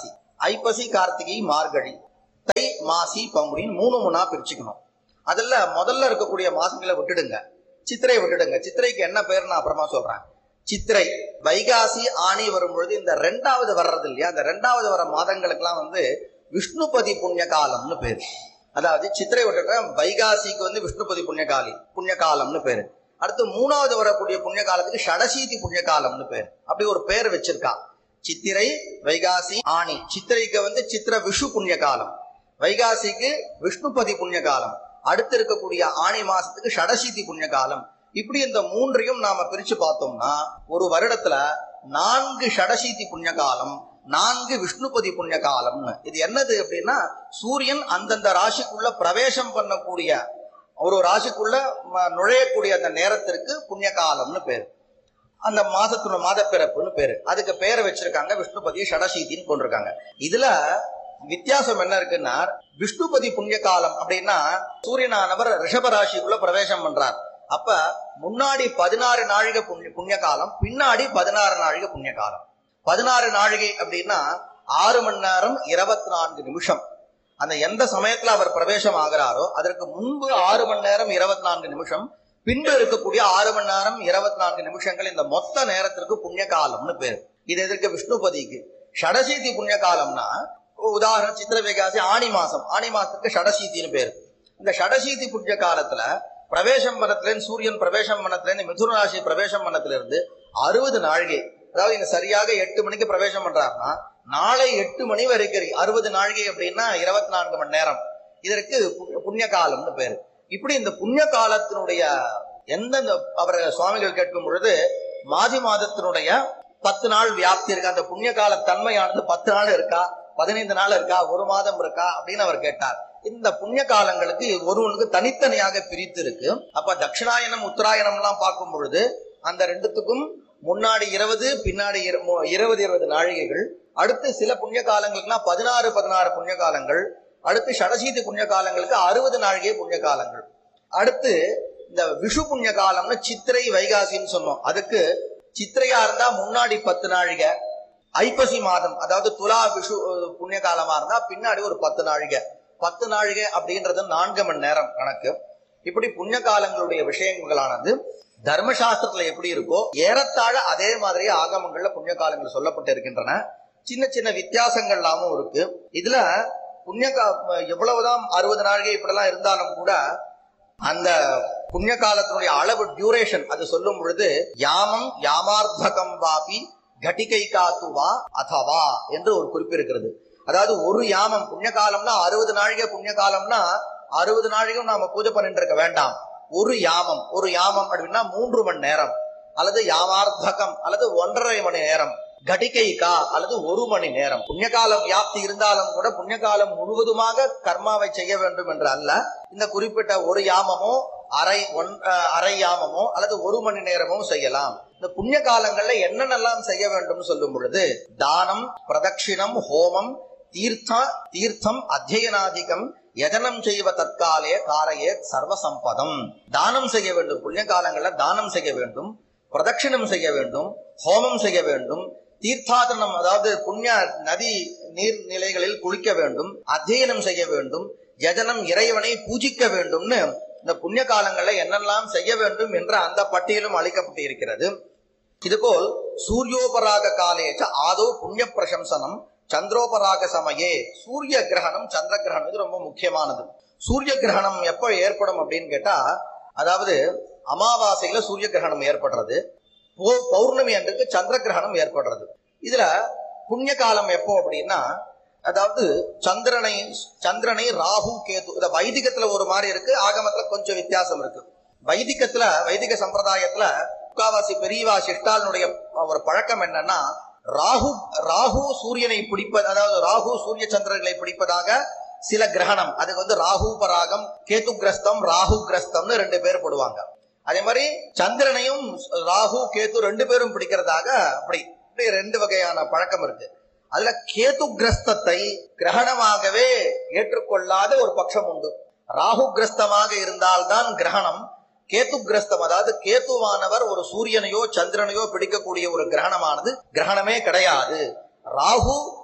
ஐப்பசி கார்த்திகை மார்கழி தை மாசி பங்குனின்னு மூணு மூணா பிரிச்சுக்கணும் அதுல முதல்ல இருக்கக்கூடிய மாசங்களை விட்டுடுங்க சித்திரை விட்டுடுங்க சித்திரைக்கு என்ன பேர் நான் அப்புறமா சொல்றேன் சித்திரை வைகாசி ஆணி வரும்பொழுது இந்த ரெண்டாவது வர்றது இல்லையா அந்த ரெண்டாவது வர மாதங்களுக்கெல்லாம் வந்து விஷ்ணுபதி புண்ணிய காலம்னு பேர் அதாவது சித்திரை விட்டுட்ட வைகாசிக்கு வந்து விஷ்ணுபதி புண்ணியகாலி புண்ணிய காலம்னு பேரு அடுத்து மூணாவது வரக்கூடிய புண்ணிய காலத்துக்கு ஷடசீதி புண்ணிய காலம்னு பேர் அப்படி ஒரு பேர் வச்சிருக்கா சித்திரை வைகாசி ஆணி சித்திரைக்கு வந்து சித்திர விஷு புண்ணிய காலம் வைகாசிக்கு விஷ்ணுபதி புண்ணிய காலம் அடுத்து இருக்கக்கூடிய ஆணி மாசத்துக்கு ஷடசீதி புண்ணிய காலம் இப்படி இந்த மூன்றையும் நாம பிரிச்சு பார்த்தோம்னா ஒரு வருடத்துல நான்கு ஷடசீதி புண்ணிய காலம் நான்கு விஷ்ணுபதி புண்ணிய காலம்னு இது என்னது அப்படின்னா சூரியன் அந்தந்த ராசிக்குள்ள பிரவேசம் பண்ணக்கூடிய ஒரு ராசிக்குள்ள ம- நுழையக்கூடிய அந்த நேரத்திற்கு புண்ணிய காலம்னு பேரு அந்த மாதத்தோட மாதப்பிறப்புன்னு பேரு அதுக்கு பேரை வச்சிருக்காங்க விஷ்ணுபதி ஷடசீதின்னு கொண்டிருக்காங்க இதுல வித்தியாசம் என்ன இருக்குன்னா விஷ்ணுபதி புண்ணிய காலம் அப்படின்னா சூரியனானவர் ரிஷப ராசிக்குள்ள பிரவேசம் பண்றார் அப்ப முன்னாடி பதினாறு நாழிகை புண்ணிய புண்ணிய காலம் பின்னாடி பதினாறு நாழிகை புண்ணிய காலம் பதினாறு நாழிகை அப்படின்னா ஆறு மணி நேரம் இருபத்தி நான்கு நிமிஷம் அந்த எந்த சமயத்துல அவர் பிரவேசம் ஆகிறாரோ அதற்கு முன்பு ஆறு மணி நேரம் இருபத்தி நான்கு நிமிஷம் பின்பு இருக்கக்கூடிய ஆறு மணி நேரம் இருபத்தி நான்கு நிமிஷங்கள் இந்த மொத்த நேரத்திற்கு புண்ணிய காலம்னு பேர் இது எதற்கு விஷ்ணுபதிக்கு ஷடசீதி புண்ணிய காலம்னா உதாரணம் சித்திர வைகாசி ஆணி மாசம் ஆணி மாசத்துக்கு ஷடசீதின்னு பேர் இந்த ஷடசீதி புண்ணிய காலத்துல பிரவேசம் பண்ணத்துல இருந்து சூரியன் பிரவேசம் பண்ணத்துல இருந்து மிதுன ராசி பிரவேசம் பண்ணத்துல இருந்து அறுபது நாழிகை அதாவது இங்க சரியாக எட்டு மணிக்கு பிரவேசம் பண்றாருன்னா நாளை எட்டு மணி வரைக்கும் அறுபது நாழிகை அப்படின்னா இருபத்தி நான்கு மணி நேரம் இதற்கு பு- புண்ணிய காலம்னு பேரு இப்படி இந்த புண்ணிய காலத்தினுடைய எந்தெந்த அவர் சுவாமிகள் கேட்கும் பொழுது மாசி மாதத்தினுடைய பத்து நாள் வியாப்தி இருக்கா அந்த புண்ணிய கால தன்மையானது பத்து நாள் இருக்கா பதினைந்து நாள் இருக்கா ஒரு மாதம் இருக்கா அப்படின்னு அவர் கேட்டார் இந்த புண்ணிய காலங்களுக்கு ஒருவனுக்கு தனித்தனியாக பிரித்து இருக்கு அப்ப தட்சிணாயனம் உத்தராயணம் எல்லாம் பார்க்கும் பொழுது அந்த ரெண்டுத்துக்கும் முன்னாடி இருபது பின்னாடி இரு- மு- இருபது இருபது நாழிகைகள் அடுத்து சில புண்ணிய காலங்களுக்குனா பதினாறு பதினாறு புண்ணிய காலங்கள் அடுத்து ஷடசீதி புண்ணிய காலங்களுக்கு அறுபது நாழிகை புண்ணிய காலங்கள் அடுத்து இந்த விஷு புண்ணிய காலம்னு சித்திரை வைகாசின்னு சொன்னோம் அதுக்கு சித்திரையா இருந்தா முன்னாடி பத்து நாழிகை ஐப்பசி மாதம் அதாவது துலா விஷு அஹ், புண்ணிய காலமா இருந்தா பின்னாடி ஒரு பத்து நாழிகை பத்து நாழிகை அப்படின்றது நான்கு மணி நேரம் கணக்கு இப்படி புண்ணிய காலங்களுடைய விஷயங்களானது தர்மசாஸ்திரத்துல எப்படி இருக்கோ ஏறத்தாழ அதே மாதிரி ஆகமங்கள்ல புண்ணிய காலங்கள் சொல்லப்பட்டு இருக்கின்றன சின்ன சின்ன வித்தியாசங்கள் எல்லாமும் இருக்கு இதுல புண்ணிய கா எவ்வளவுதான் அறுபது நாழிகை இப்படிலாம் இருந்தாலும் கூட அந்த புண்ணிய காலத்தினுடைய அளவு டியூரேஷன் அது சொல்லும் பொழுது யாமம் யாமார்த்தகம் வாபி கட்டிகை காத்துவா அதவா என்று ஒரு குறிப்பு இருக்கிறது அதாவது ஒரு யாமம் புண்ணிய காலம்னா அறுபது நாழிகை புண்ணிய காலம்னா அறுபது நாழிகும் நாம பூஜை பண்ணிட்டு இருக்க வேண்டாம் ஒரு யாமம் ஒரு யாமம் அப்படின்னா மூன்று மணி நேரம் அல்லது யாமார்த்தகம் அல்லது ஒன்றரை மணி நேரம் கடிகைகா அல்லது ஒரு மணி நேரம் புண்ணிய காலம் வியாப்தி இருந்தாலும் கூட புண்ணிய காலம் முழுவதுமாக கர்மாவை செய்ய வேண்டும் என்று அல்ல இந்த குறிப்பிட்ட ஒரு யாமமோ அரை ஒன் அஹ், அரை யாமமோ அல்லது ஒரு மணி நேரமோ செய்யலாம் இந்த புண்ணிய காலங்கள்ல என்னென்னலாம் செய்ய வேண்டும் சொல்லும் பொழுது தானம் பிரதட்சிணம் ஹோமம் தீர்த்த தீர்த்தம் அத்தியனாதிகம் யஜனம் செய்வ தற்காலே காரையே சர்வசம்பதம் தானம் செய்ய வேண்டும் புண்ணிய காலங்கள்ல தானம் செய்ய வேண்டும் பிரதட்சிணம் செய்ய வேண்டும் ஹோமம் செய்ய வேண்டும் தீர்த்தாதனம் அதாவது புண்ணிய நதி நீர்நிலைகளில் குளிக்க வேண்டும் அத்தியனம் செய்ய வேண்டும் யஜனம் இறைவனை பூஜிக்க வேண்டும்னு இந்த புண்ணிய காலங்கள்ல என்னெல்லாம் செய்ய வேண்டும் என்ற அந்த பட்டியலும் அளிக்கப்பட்டு இருக்கிறது இதுபோல் சூரியோபராக காலேச்ச ஆதோ புண்ணிய பிரசம்சனம் சந்திரோபராக சமயே சூரிய கிரகணம் சந்திர கிரகணம் இது ரொம்ப முக்கியமானது சூரிய கிரகணம் எப்ப ஏற்படும் அப்படின்னு கேட்டா அதாவது அமாவாசையில சூரிய கிரகணம் ஏற்படுறது பௌ- பௌர்ணமி அன்றைக்கு சந்திர கிரகணம் ஏற்படுறது இதுல புண்ணிய காலம் எப்போ அப்படின்னா அதாவது சந்திரனை சந்திரனை ராகு கேது இந்த வைதிகத்துல ஒரு மாதிரி இருக்கு ஆகமத்துல கொஞ்சம் வித்தியாசம் இருக்கு வைதிகத்துல வைதிக சம்பிரதாயத்துல முக்காவாசி பெரியவா சிஷ்டாலனுடைய ஒரு பழக்கம் என்னன்னா ராகு ராகு சூரியனை பிடிப்பது அதாவது ராகு சூரிய சந்திரர்களை பிடிப்பதாக சில கிரகணம் அதுக்கு வந்து ராகு பராகம் கேது கிரஸ்தம் ராகு கிரஸ்தம்னு ரெண்டு பேர் போடுவாங்க அதே மாதிரி சந்திரனையும் ராகு கேது ரெண்டு பேரும் பிடிக்கிறதாக அப்படி இப்படி ரெண்டு வகையான பழக்கம் இருக்கு அதுல கேது கிரஸ்தத்தை கிரகணமாகவே ஏற்றுக்கொள்ளாத ஒரு பட்சம் உண்டு ராகு கிரஸ்தமாக இருந்தால்தான் கிரகணம் கேத்து கிரஸ்தம் அதாவது கேத்துவானவர் ஒரு சூரியனையோ சந்திரனையோ பிடிக்கக்கூடிய ஒரு கிரகணமானது கிரகணமே கிடையாது ராகு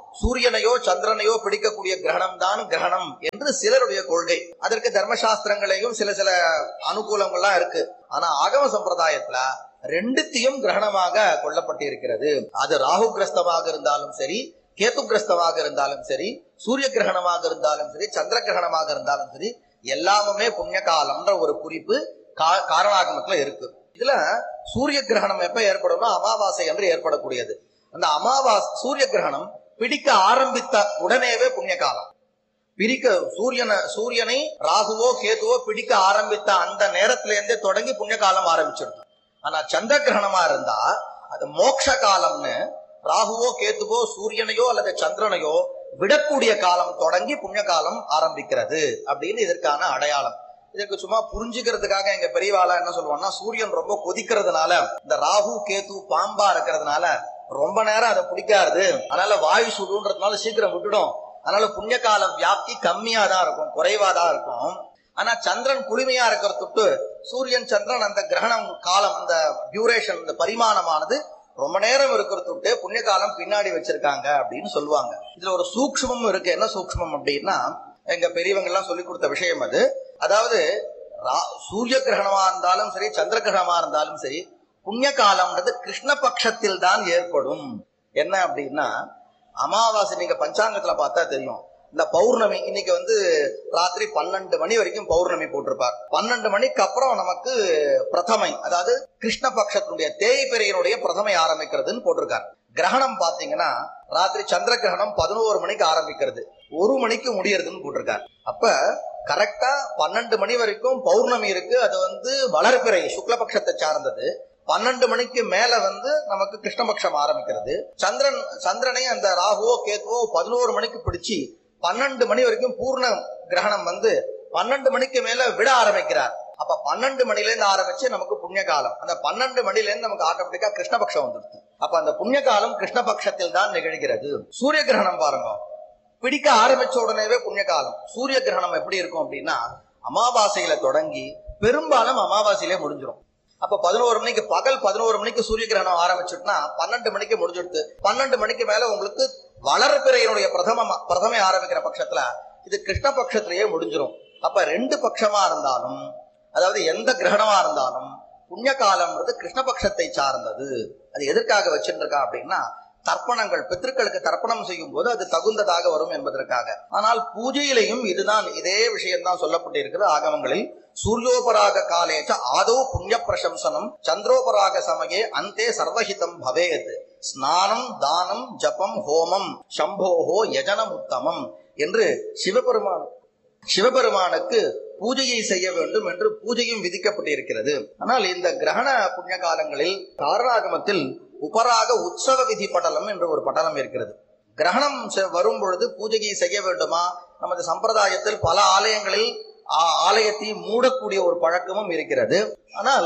சூரியனையோ சந்திரனையோ பிடிக்கக்கூடிய கிரகணம் தான் கிரகணம் என்று சிலருடைய கொள்கை அதற்கு தர்மசாஸ்திரங்களையும் சில சில அனுகூலங்கள்லாம் இருக்கு ஆனா ஆகம சம்பிரதாயத்துல ரெண்டுத்தையும் கிரகணமாக கொல்லப்பட்டிருக்கிறது அது ராகு கிரஸ்தமாக இருந்தாலும் சரி கேத்து கிரஸ்தமாக இருந்தாலும் சரி சூரிய கிரகணமாக இருந்தாலும் சரி சந்திர கிரகணமாக இருந்தாலும் சரி எல்லாமுமே புண்ணிய காலம்ன்ற ஒரு குறிப்பு கா- காரணாகமத்துல இருக்கு இதுல சூரிய கிரகணம் எப்ப ஏற்படும்னா அமாவாசை என்று ஏற்படக்கூடியது அந்த அமாவாசை சூரிய கிரகணம் பிடிக்க ஆரம்பித்த உடனேவே புண்ணிய காலம் பிரிக்க சூரியனை சூரியனை ராகுவோ கேதுவோ பிடிக்க ஆரம்பித்த அந்த நேரத்துல இருந்தே தொடங்கி புண்ணிய காலம் ஆரம்பிச்சிருக்கும் ஆனா சந்திர கிரகணமா இருந்தா அது மோட்ச காலம்னு ராகுவோ கேத்துவோ சூரியனையோ அல்லது சந்திரனையோ விடக்கூடிய காலம் தொடங்கி புண்ணிய காலம் ஆரம்பிக்கிறது அப்படின்னு இதற்கான அடையாளம் இதற்கு சும்மா புரிஞ்சுக்கிறதுக்காக எங்க பெரியவாளா என்ன சொல்லுவாங்கன்னா சூரியன் ரொம்ப கொதிக்கிறதுனால இந்த ராகு கேத்து பாம்பா இருக்கிறதுனால ரொம்ப நேரம் அதை பிடிக்காது அதனால வாயு சுடுன்றதுனால சீக்கிரம் விட்டுடும் அதனால புண்ணிய கால வியாப்தி கம்மியா தான் இருக்கும் குறைவா தான் இருக்கும் ஆனா சந்திரன் குளுமையா இருக்கிற தொட்டு சூரியன் சந்திரன் அந்த கிரகணம் காலம் அந்த டியூரேஷன் இந்த பரிமாணமானது ரொம்ப நேரம் இருக்கிற தொட்டு புண்ணிய காலம் பின்னாடி வச்சிருக்காங்க அப்படின்னு சொல்லுவாங்க இதுல ஒரு சூக்ஷ்மம் இருக்கு என்ன சூக்ஷ்மம் அப்படின்னா எங்க பெரியவங்க எல்லாம் சொல்லி கொடுத்த விஷயம் அது அதாவது ரா- சூரிய கிரகணமா இருந்தாலும் சரி சந்திர கிரகணமா இருந்தாலும் சரி புண்ணிய காலம்ன்றது கிருஷ்ண பட்சத்தில் தான் ஏற்படும் என்ன அப்படின்னா அமாவாசை நீங்க பஞ்சாங்கத்துல பார்த்தா தெரியும் இந்த பௌர்ணமி இன்னைக்கு வந்து ராத்திரி பன்னெண்டு மணி வரைக்கும் பௌர்ணமி போட்டிருப்பார் பன்னெண்டு மணிக்கு அப்புறம் நமக்கு பிரதமை அதாவது கிருஷ்ண பட்சத்தினுடைய தேய்பிரையினுடைய பிரதமை ஆரம்பிக்கிறதுன்னு போட்டிருக்கார் கிரகணம் பாத்தீங்கன்னா ராத்திரி சந்திர கிரகணம் பதினோரு மணிக்கு ஆரம்பிக்கிறது ஒரு மணிக்கு முடியறதுன்னு போட்டிருக்கார் அப்ப கரெக்டா பன்னெண்டு மணி வரைக்கும் பௌர்ணமி இருக்கு அது வந்து வளர்பிறை சுக்லபக்ஷத்தை சார்ந்தது பன்னெண்டு மணிக்கு மேல வந்து நமக்கு கிருஷ்ணபக்ஷம் ஆரம்பிக்கிறது சந்திரன் சந்திரனை அந்த ராகுவோ கேத்துவோ பதினோரு மணிக்கு பிடிச்சு பன்னெண்டு மணி வரைக்கும் பூர்ண கிரகணம் வந்து பன்னெண்டு மணிக்கு மேல விட ஆரம்பிக்கிறார் அப்ப பன்னெண்டு மணில இருந்து ஆரம்பிச்சு நமக்கு புண்ணிய காலம் அந்த பன்னெண்டு மணில இருந்து நமக்கு ஆட்டோமேட்டிக்கா கிருஷ்ணபக்ஷம் வந்துடுது அப்ப அந்த புண்ணிய காலம் கிருஷ்ணபக்ஷத்தில் தான் நிகழ்கிறது சூரிய கிரகணம் பாருங்க பிடிக்க ஆரம்பிச்ச உடனேவே புண்ணிய காலம் சூரிய கிரகணம் எப்படி இருக்கும் அப்படின்னா அமாவாசையில தொடங்கி பெரும்பாலும் அமாவாசையிலே முடிஞ்சிடும் அப்ப பதினோரு மணிக்கு பகல் பதினோரு மணிக்கு சூரிய கிரகணம் ஆரம்பிச்சுட்டுனா பன்னெண்டு மணிக்கு முடிஞ்சிடுது பன்னெண்டு மணிக்கு மேல உங்களுக்கு வளர்பிறையினுடைய பிரதம பிரதமை ஆரம்பிக்கிற பட்சத்துல இது கிருஷ்ண பட்சத்திலேயே முடிஞ்சிடும் அப்ப ரெண்டு பட்சமா இருந்தாலும் அதாவது எந்த கிரகணமா இருந்தாலும் புண்ணிய காலம்ன்றது கிருஷ்ணபக்ஷத்தை சார்ந்தது அது எதற்காக வச்சிருக்கா அப்படின்னா தர்ப்பணங்கள் பித்திருக்களுக்கு தர்ப்பணம் செய்யும் போது அது தகுந்ததாக வரும் என்பதற்காக ஆனால் பூஜையிலையும் இதுதான் இதே விஷயம்தான் சொல்லப்பட்டிருக்கிறது ஆகமங்களில் சூரியோபராக காலேச்ச ஆதோ புண்ணிய பிரசம்சனம் சந்திரோபராக சமயே அந்தே சர்வஹிதம் பவேத் ஸ்நானம் தானம் ஜபம் ஹோமம் சம்போஹோ யஜனம் உத்தமம் என்று சிவபெருமான் சிவபெருமானுக்கு பூஜையை செய்ய வேண்டும் என்று பூஜையும் விதிக்கப்பட்டிருக்கிறது ஆனால் இந்த கிரகண புண்ணிய காலங்களில் காரணாகமத்தில் உபராக உற்சவ விதி படலம் என்று ஒரு படலம் இருக்கிறது கிரகணம் செ- வரும் பொழுது பூஜையை செய்ய வேண்டுமா நமது சம்பிரதாயத்தில் பல ஆலயங்களில் ஆ- ஆலயத்தை மூடக்கூடிய ஒரு பழக்கமும் இருக்கிறது ஆனால்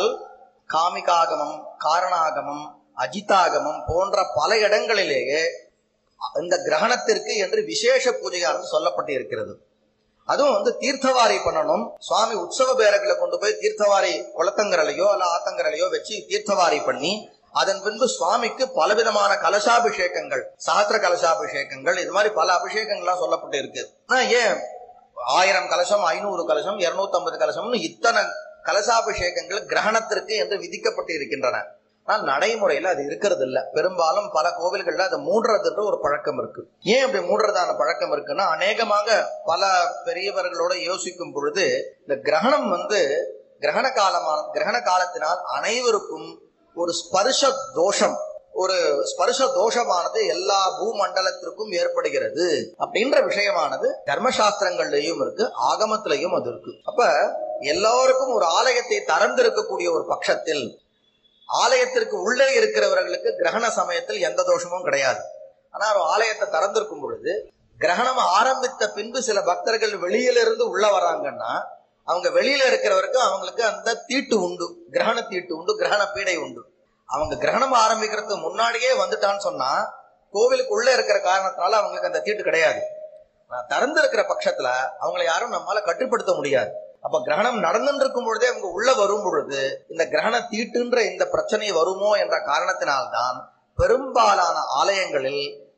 காமிகாகமம் காரணாகமம் அஜிதாகமம் போன்ற பல இடங்களிலேயே இந்த கிரகணத்திற்கு என்று விசேஷ பூஜையானது சொல்லப்பட்டு இருக்கிறது அதுவும் வந்து தீர்த்தவாரி பண்ணணும் சுவாமி உற்சவ பேரங்களை கொண்டு போய் தீர்த்தவாரி குளத்தங்கரலையோ அல்ல ஆத்தங்கரலையோ வச்சு தீர்த்தவாரி பண்ணி அதன் பின்பு சுவாமிக்கு பலவிதமான கலசாபிஷேகங்கள் சஹசிர கலசாபிஷேகங்கள் இது மாதிரி பல அபிஷேகங்கள்லாம் சொல்லப்பட்டு இருக்கு ஆனா ஏன் ஆயிரம் கலசம் ஐநூறு கலசம் இருநூத்தி ஐம்பது கலசம்னு இத்தனை கலசாபிஷேகங்கள் கிரகணத்திற்கு என்று விதிக்கப்பட்டு இருக்கின்றன ஆனால் நடைமுறையில அது இருக்கிறது இல்ல பெரும்பாலும் பல கோவில்கள்ல அது மூடுறதுன்ற ஒரு பழக்கம் இருக்கு ஏன் இப்படி மூடுறதான பழக்கம் இருக்குன்னா அநேகமாக பல பெரியவர்களோட யோசிக்கும் பொழுது இந்த கிரகணம் வந்து கிரகண காலமான கிரகண காலத்தினால் அனைவருக்கும் ஒரு ஸ்பர்ஷ தோஷம் ஒரு ஸ்பர்ஷ தோஷமானது எல்லா பூமண்டலத்திற்கும் ஏற்படுகிறது அப்படின்ற விஷயமானது தர்மசாஸ்திரங்கள்லயும் இருக்கு ஆகமத்திலையும் அது இருக்கு அப்ப எல்லாருக்கும் ஒரு ஆலயத்தை திறந்திருக்கக்கூடிய ஒரு பட்சத்தில் ஆலயத்திற்கு உள்ளே இருக்கிறவர்களுக்கு கிரகண சமயத்தில் எந்த தோஷமும் கிடையாது ஆனா ஒரு ஆலயத்தை திறந்திருக்கும் பொழுது கிரகணம் ஆரம்பித்த பின்பு சில பக்தர்கள் வெளியிலிருந்து உள்ள வராங்கன்னா அவங்க வெளியில இருக்கிறவருக்கு அவங்களுக்கு அந்த தீட்டு உண்டு கிரகண தீட்டு உண்டு கிரகண பீடை உண்டு அவங்க கிரகணம் ஆரம்பிக்கிறதுக்கு முன்னாடியே வந்துட்டான்னு சொன்னா கோவிலுக்கு உள்ள இருக்கிற காரணத்தினால அவங்களுக்கு அந்த தீட்டு கிடையாது நான் திறந்து இருக்கிற பட்சத்துல அவங்களை யாரும் நம்மால கட்டுப்படுத்த முடியாது அப்ப கிரகணம் நடந்துட்டு இருக்கும் பொழுதே அவங்க உள்ள வரும் பொழுது இந்த கிரகண தீட்டுன்ற இந்த பிரச்சனை வருமோ என்ற காரணத்தினால்தான் பெரும்பாலான ஆலயங்களில்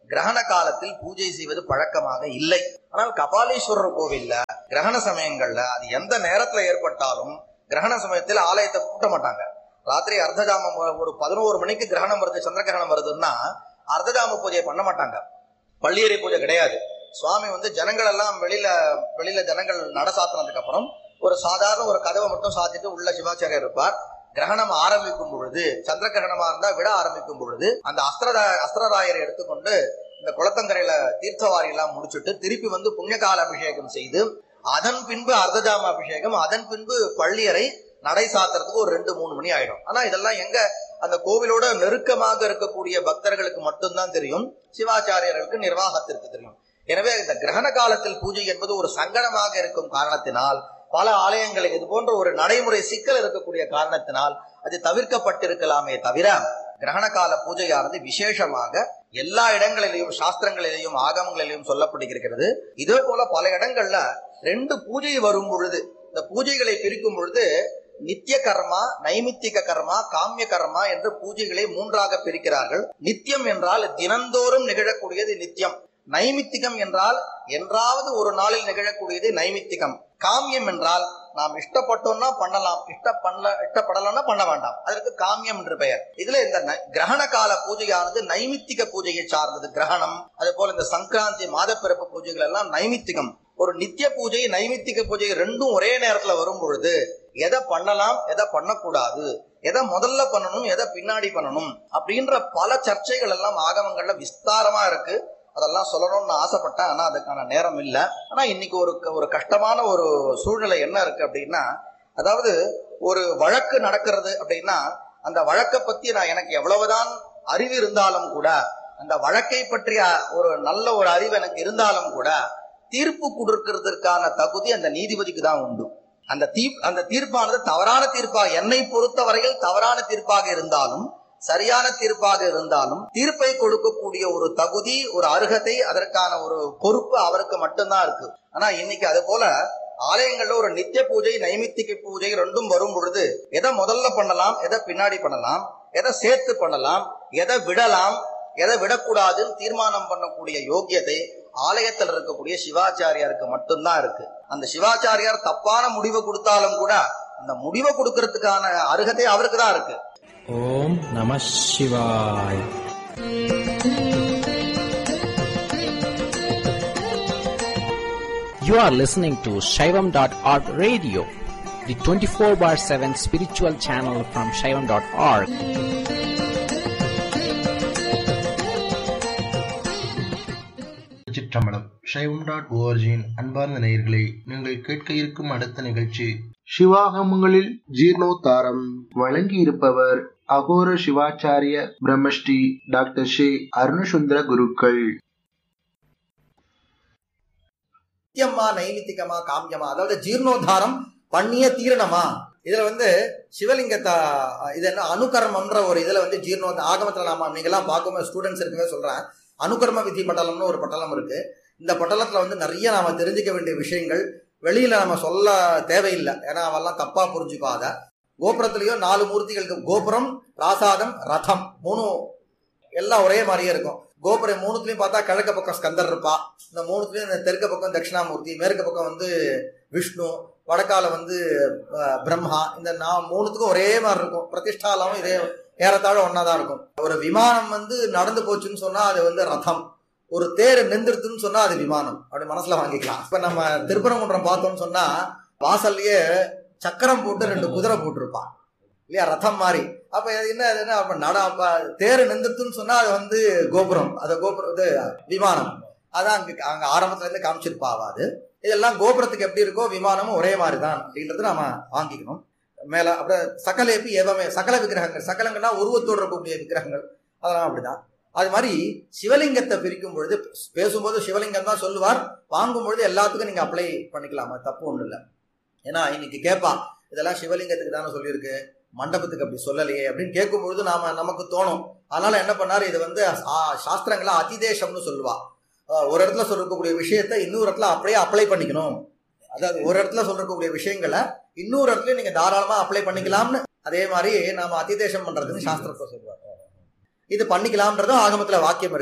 கிரகண காலத்தில் பூஜை செய்வது பழக்கமாக இல்லை ஆனால் கபாலீஸ்வரர் கோவில்ல கிரகண சமயங்கள்ல அது எந்த நேரத்துல ஏற்பட்டாலும் கிரகண சமயத்தில் ஆலயத்தை கூட்ட மாட்டாங்க ராத்திரி அர்த்தஜாமம் ஒரு பதினோரு மணிக்கு கிரகணம் வருது சந்திர கிரகணம் வருதுன்னா அர்த்தஜாம பூஜையை பண்ண மாட்டாங்க பள்ளியறை பூஜை கிடையாது சுவாமி வந்து ஜனங்கள் எல்லாம் வெளியில வெளியில ஜனங்கள் நட சாத்தினதுக்கு அப்புறம் ஒரு சாதாரண ஒரு கதவை மட்டும் சாத்திட்டு உள்ள சிவாச்சாரியர் இருப்பார் கிரகணம் ஆரம்பிக்கும் பொழுது சந்திர கிரகணமா இருந்தா விட ஆரம்பிக்கும் பொழுது அந்த அஸ்திரதா அஸ்திரராயரை எடுத்துக்கொண்டு இந்த குளத்தங்கரையில தீர்த்தவாரி எல்லாம் முடிச்சுட்டு திருப்பி வந்து புண்ணியகால அபிஷேகம் செய்து அதன் பின்பு அர்த்தஜாம அபிஷேகம் அதன் பின்பு பள்ளியறை நடை சாத்துறதுக்கு ஒரு ரெண்டு மூணு மணி ஆயிடும் ஆனா இதெல்லாம் எங்க அந்த கோவிலோட நெருக்கமாக இருக்கக்கூடிய பக்தர்களுக்கு மட்டும்தான் தெரியும் சிவாச்சாரியர்களுக்கு நிர்வாகத்திற்கு தெரியும் எனவே இந்த கிரகண காலத்தில் பூஜை என்பது ஒரு சங்கடமாக இருக்கும் காரணத்தினால் பல ஆலயங்களில் இது போன்ற ஒரு நடைமுறை சிக்கல் இருக்கக்கூடிய காரணத்தினால் அது தவிர்க்கப்பட்டிருக்கலாமே தவிர கிரகண கால பூஜையானது விசேஷமாக எல்லா இடங்களிலேயும் சாஸ்திரங்களிலேயும் ஆகமங்களிலேயும் சொல்லப்பட்டிருக்கிறது இதே போல பல இடங்கள்ல ரெண்டு பூஜை வரும் பொழுது இந்த பூஜைகளை பிரிக்கும் பொழுது நித்திய கர்மா நைமித்திக கர்மா காமிய கர்மா என்று பூஜைகளை மூன்றாக பிரிக்கிறார்கள் நித்தியம் என்றால் தினந்தோறும் நிகழக்கூடியது நித்தியம் நைமித்திகம் என்றால் என்றாவது ஒரு நாளில் நிகழக்கூடியது நைமித்திகம் காமியம் என்றால் நாம் இஷ்டப்பட்டோம்னா பண்ணலாம் இஷ்ட பண்ணல இஷ்டப்படலன்னா பண்ண வேண்டாம் அதற்கு காமியம் என்று பெயர் இதுல இந்த ந- கிரகண கால பூஜையானது நைமித்திக பூஜையை சார்ந்தது கிரகணம் அதே போல இந்த சங்கராந்தி மாதப்பிறப்பு பூஜைகள் எல்லாம் நைமித்திகம் ஒரு நித்திய பூஜை நைமித்திக பூஜை ரெண்டும் ஒரே நேரத்துல வரும் பொழுது எதை பண்ணலாம் எதை பண்ணக்கூடாது எதை முதல்ல பண்ணணும் எதை பின்னாடி பண்ணணும் அப்படின்ற பல சர்ச்சைகள் எல்லாம் ஆகமங்கள்ல விஸ்தாரமா இருக்கு அதெல்லாம் சொல்லணும்னு நான் ஆசைப்பட்டேன் ஆனா அதுக்கான நேரம் இல்லை ஆனா இன்னைக்கு ஒரு ஒரு கஷ்டமான ஒரு சூழ்நிலை என்ன இருக்கு அப்படின்னா அதாவது ஒரு வழக்கு நடக்கிறது அப்படின்னா அந்த வழக்கை பத்தி நான் எனக்கு எவ்வளவுதான் அறிவு இருந்தாலும் கூட அந்த வழக்கை பற்றிய ஒரு நல்ல ஒரு அறிவு எனக்கு இருந்தாலும் கூட தீர்ப்பு கொடுக்கறதுக்கான தகுதி அந்த நீதிபதிக்கு தான் உண்டு அந்த தீ அந்த தீர்ப்பானது தவறான தீர்ப்பாக என்னை பொறுத்த வரையில் தவறான தீர்ப்பாக இருந்தாலும் சரியான தீர்ப்பாக இருந்தாலும் தீர்ப்பை கொடுக்கக்கூடிய ஒரு தகுதி ஒரு அருகதை அதற்கான ஒரு பொறுப்பு அவருக்கு மட்டும்தான் இருக்கு ஆனா இன்னைக்கு அது போல ஆலயங்கள்ல ஒரு நித்திய பூஜை நைமித்திக பூஜை ரெண்டும் வரும் பொழுது எதை முதல்ல பண்ணலாம் எதை பின்னாடி பண்ணலாம் எதை சேர்த்து பண்ணலாம் எதை விடலாம் எதை விடக்கூடாதுன்னு தீர்மானம் பண்ணக்கூடிய யோக்கியத்தை ஆலயத்தில் இருக்கக்கூடிய சிவாச்சாரியாருக்கு மட்டும்தான் இருக்கு அந்த சிவாச்சாரியார் தப்பான முடிவை கொடுத்தாலும் கூட அந்த முடிவை கொடுக்கறதுக்கான அருகதை அவருக்கு தான் இருக்கு ஓம் நம சிவாய் You are listening to Shaivam.org radio, the 24 bar 7 spiritual channel from Shaivam.org. Chitrambalam சைவம் டாட் ஓஆர்ஜியின் அன்பார்ந்த நேயர்களை நீங்கள் கேட்க இருக்கும் அடுத்த நிகழ்ச்சி சிவாகமங்களில் ஜீர்ணோத்தாரம் வழங்கி இருப்பவர் அகோர சிவாச்சாரிய பிரம்மஸ்ரீ டாக்டர் ஸ்ரீ அருணசுந்தர குருக்கள் நித்தியமா நைமித்திகமா காமியமா அதாவது ஜீர்ணோத்தாரம் பண்ணிய தீரணமா இதுல வந்து சிவலிங்கத்தை இது என்ன அனுகர்மம்ன்ற ஒரு இதுல வந்து ஜீர்ணோ ஆகமத்துல நாம நீங்கெல்லாம் பார்க்கும்போது ஸ்டூடெண்ட்ஸ் இருக்கவே சொல்றேன் அனுகர்ம விதி பட்டலம்னு ஒரு பட்டலம் இருக்கு இந்த பட்டலத்துல வந்து நிறைய நாம தெரிஞ்சுக்க வேண்டிய விஷயங்கள் வெளியில நம்ம சொல்ல தேவையில்லை ஏன்னா அவெல்லாம் தப்பா புரிஞ்சுப்பாத கோபுரத்துலயும் நாலு மூர்த்திகளுக்கு கோபுரம் பிராசாதம் ரதம் மூணு எல்லாம் ஒரே மாதிரியே இருக்கும் கோபுரம் மூணுத்துலயும் பார்த்தா கிழக்கு பக்கம் ஸ்கந்தர் இருப்பா இந்த மூணுத்துலயும் இந்த தெற்கு பக்கம் தட்சிணாமூர்த்தி மேற்கு பக்கம் வந்து விஷ்ணு வடக்கால வந்து அஹ், பிரம்மா இந்த நான் மூணுத்துக்கும் ஒரே மாதிரி இருக்கும் பிரதிஷ்டாலாவும் இதே ஏறத்தாழ ஒன்னாதான் இருக்கும் ஒரு விமானம் வந்து நடந்து போச்சுன்னு சொன்னா அது வந்து ரதம் ஒரு தேர் நின்றுத்துன்னு சொன்னா அது விமானம் அப்படி மனசுல வாங்கிக்கலாம் இப்ப நம்ம திருப்பரங்குன்றம் பார்த்தோம்னு சொன்னா வாசல்லயே சக்கரம் போட்டு ரெண்டு குதிரை போட்டிருப்பான் இல்லையா ரதம் மாதிரி அப்ப இது என்ன அது என்ன அப்ப நட அப்ப தேர் நின்றுத்துன்னு சொன்னா அது வந்து கோபுரம் அது கோபுரம் இது விமானம் அதான் அங்க அங்க ஆரம்பத்துல இருந்து காமிச்சிருப்பாவா அது இதெல்லாம் கோபுரத்துக்கு எப்படி இருக்கோ விமானமும் ஒரே மாதிரி தான் அப்படின்றது நாம வாங்கிக்கணும் மேல அப்புறம் சகலேபி ஏவமே சகல விக்கிரகங்கள் சகலங்கள்னா உருவத்தோடு இருக்கக்கூடிய விக்கிரகங்கள் அதெல்லாம் அப்படிதான் அது மாதிரி சிவலிங்கத்தை பிரிக்கும் பொழுது பேசும்போது சிவலிங்கம் தான் சொல்லுவார் வாங்கும் பொழுது எல்லாத்துக்கும் நீங்க அப்ளை பண்ணிக்கலாமா தப்பு ஒண்ணும் இல்லை ஏன்னா இன்னைக்கு கேட்பான் இதெல்லாம் சிவலிங்கத்துக்கு தானே சொல்லியிருக்கு மண்டபத்துக்கு அப்படி சொல்லலையே அப்படின்னு கேட்கும்பொழுது நாம நமக்கு தோணும் அதனால என்ன பண்ணாரு இது வந்து ஆ, சாஸ்திரங்கள அதிதேசம்னு சொல்லுவா ஆஹ் ஒரு இடத்துல சொல்லக்கூடிய விஷயத்தை இன்னொரு இடத்துல அப்படியே அப்ளை பண்ணிக்கணும் அதாவது ஒரு இடத்துல சொல்லக்கூடிய விஷயங்களை இன்னொரு இடத்துல நீங்க தாராளமா அப்ளை பண்ணிக்கலாம்னு அதே மாதிரி நாம அதிதேசம் பண்றதுன்னு சாஸ்திரத்தை சொல்லுவாங்க இது பண்ணிக்கலாம்ன்றதும் ஆகமத்துல வாக்கியம் இருக்கு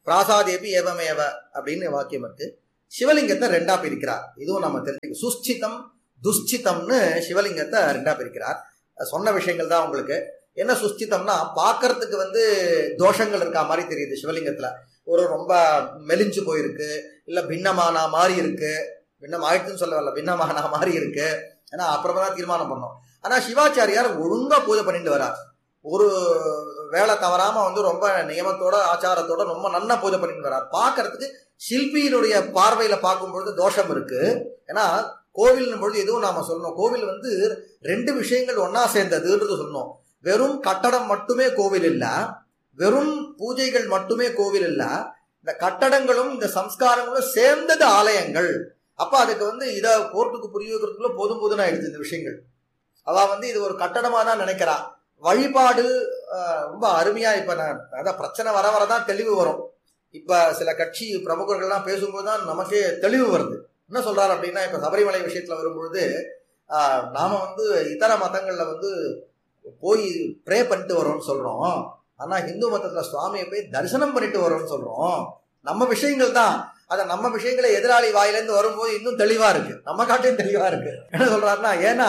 பிராசாதேபி ஏவமேவ அப்படின்னு வாக்கியம் இருக்கு சிவலிங்கத்தை ரெண்டா பிரிக்கிறார் இதுவும் நம்ம தெரிஞ்சுக்கணும் சுஸ்சிதம் துஷ்சிதம்னு சிவலிங்கத்தை ரெண்டா பிரிக்கிறார் சொன்ன விஷயங்கள் தான் உங்களுக்கு என்ன சுஸ்திதம்னா பார்க்கறதுக்கு வந்து தோஷங்கள் இருக்கா மாதிரி தெரியுது சிவலிங்கத்துல ஒரு ரொம்ப மெலிஞ்சு போயிருக்கு இல்ல பின்னமான மாதிரி இருக்கு பின்னம் ஆயிடுச்சுன்னு சொல்ல வரல பின்னமான மாதிரி இருக்கு ஏன்னா அப்புறமா தான் தீர்மானம் பண்ணோம் ஆனா சிவாச்சாரியார் ஒழுங்கா பூஜை பண்ணிட்டு வரார் ஒரு வேலை தவறாம வந்து ரொம்ப நியமத்தோட ஆச்சாரத்தோட ரொம்ப நன்னா பூஜை பண்ணிட்டு வரார் பார்க்கறதுக்கு சிற்பியினுடைய பார்வையில பார்க்கும்பொழுது தோஷம் இருக்கு ஏன்னா கோவில் பொழுது எதுவும் நாம சொல்லணும் கோவில் வந்து ரெண்டு விஷயங்கள் ஒன்னா சேர்ந்ததுன்றது சொன்னோம் வெறும் கட்டடம் மட்டுமே கோவில் இல்ல வெறும் பூஜைகள் மட்டுமே கோவில் இல்ல இந்த கட்டடங்களும் இந்த சம்ஸ்காரங்களும் சேர்ந்தது ஆலயங்கள் அப்ப அதுக்கு வந்து இத கோர்ட்டுக்கு புரிய வைக்கிறதுக்குள்ள போதும் போதும் ஆயிடுது இந்த விஷயங்கள் அவ வந்து இது ஒரு கட்டடமா தான் நினைக்கிறா வழிபாடு ஆஹ், ரொம்ப அருமையா இப்ப நான் அதான் பிரச்சனை வர வரதான் தெளிவு வரும் இப்ப சில கட்சி பிரமுகர்கள்லாம் பேசும்போது தான் நமக்கே தெளிவு வருது என்ன சொல்றாரு அப்படின்னா இப்ப சபரிமலை விஷயத்துல வரும்பொழுது ஆஹ், நாம வந்து இதர மதங்கள்ல வந்து போய் ப்ரே பண்ணிட்டு வரோம்னு சொல்றோம் ஆனா இந்து மதத்துல சுவாமியை போய் தரிசனம் பண்ணிட்டு வரோம்னு சொல்றோம் நம்ம விஷயங்கள் தான் அத நம்ம விஷயங்களை எதிராளி வாயிலிருந்து வரும்போது இன்னும் தெளிவா இருக்கு நம்ம காட்டையும் தெளிவா இருக்கு என்ன சொல்றாருன்னா ஏன்னா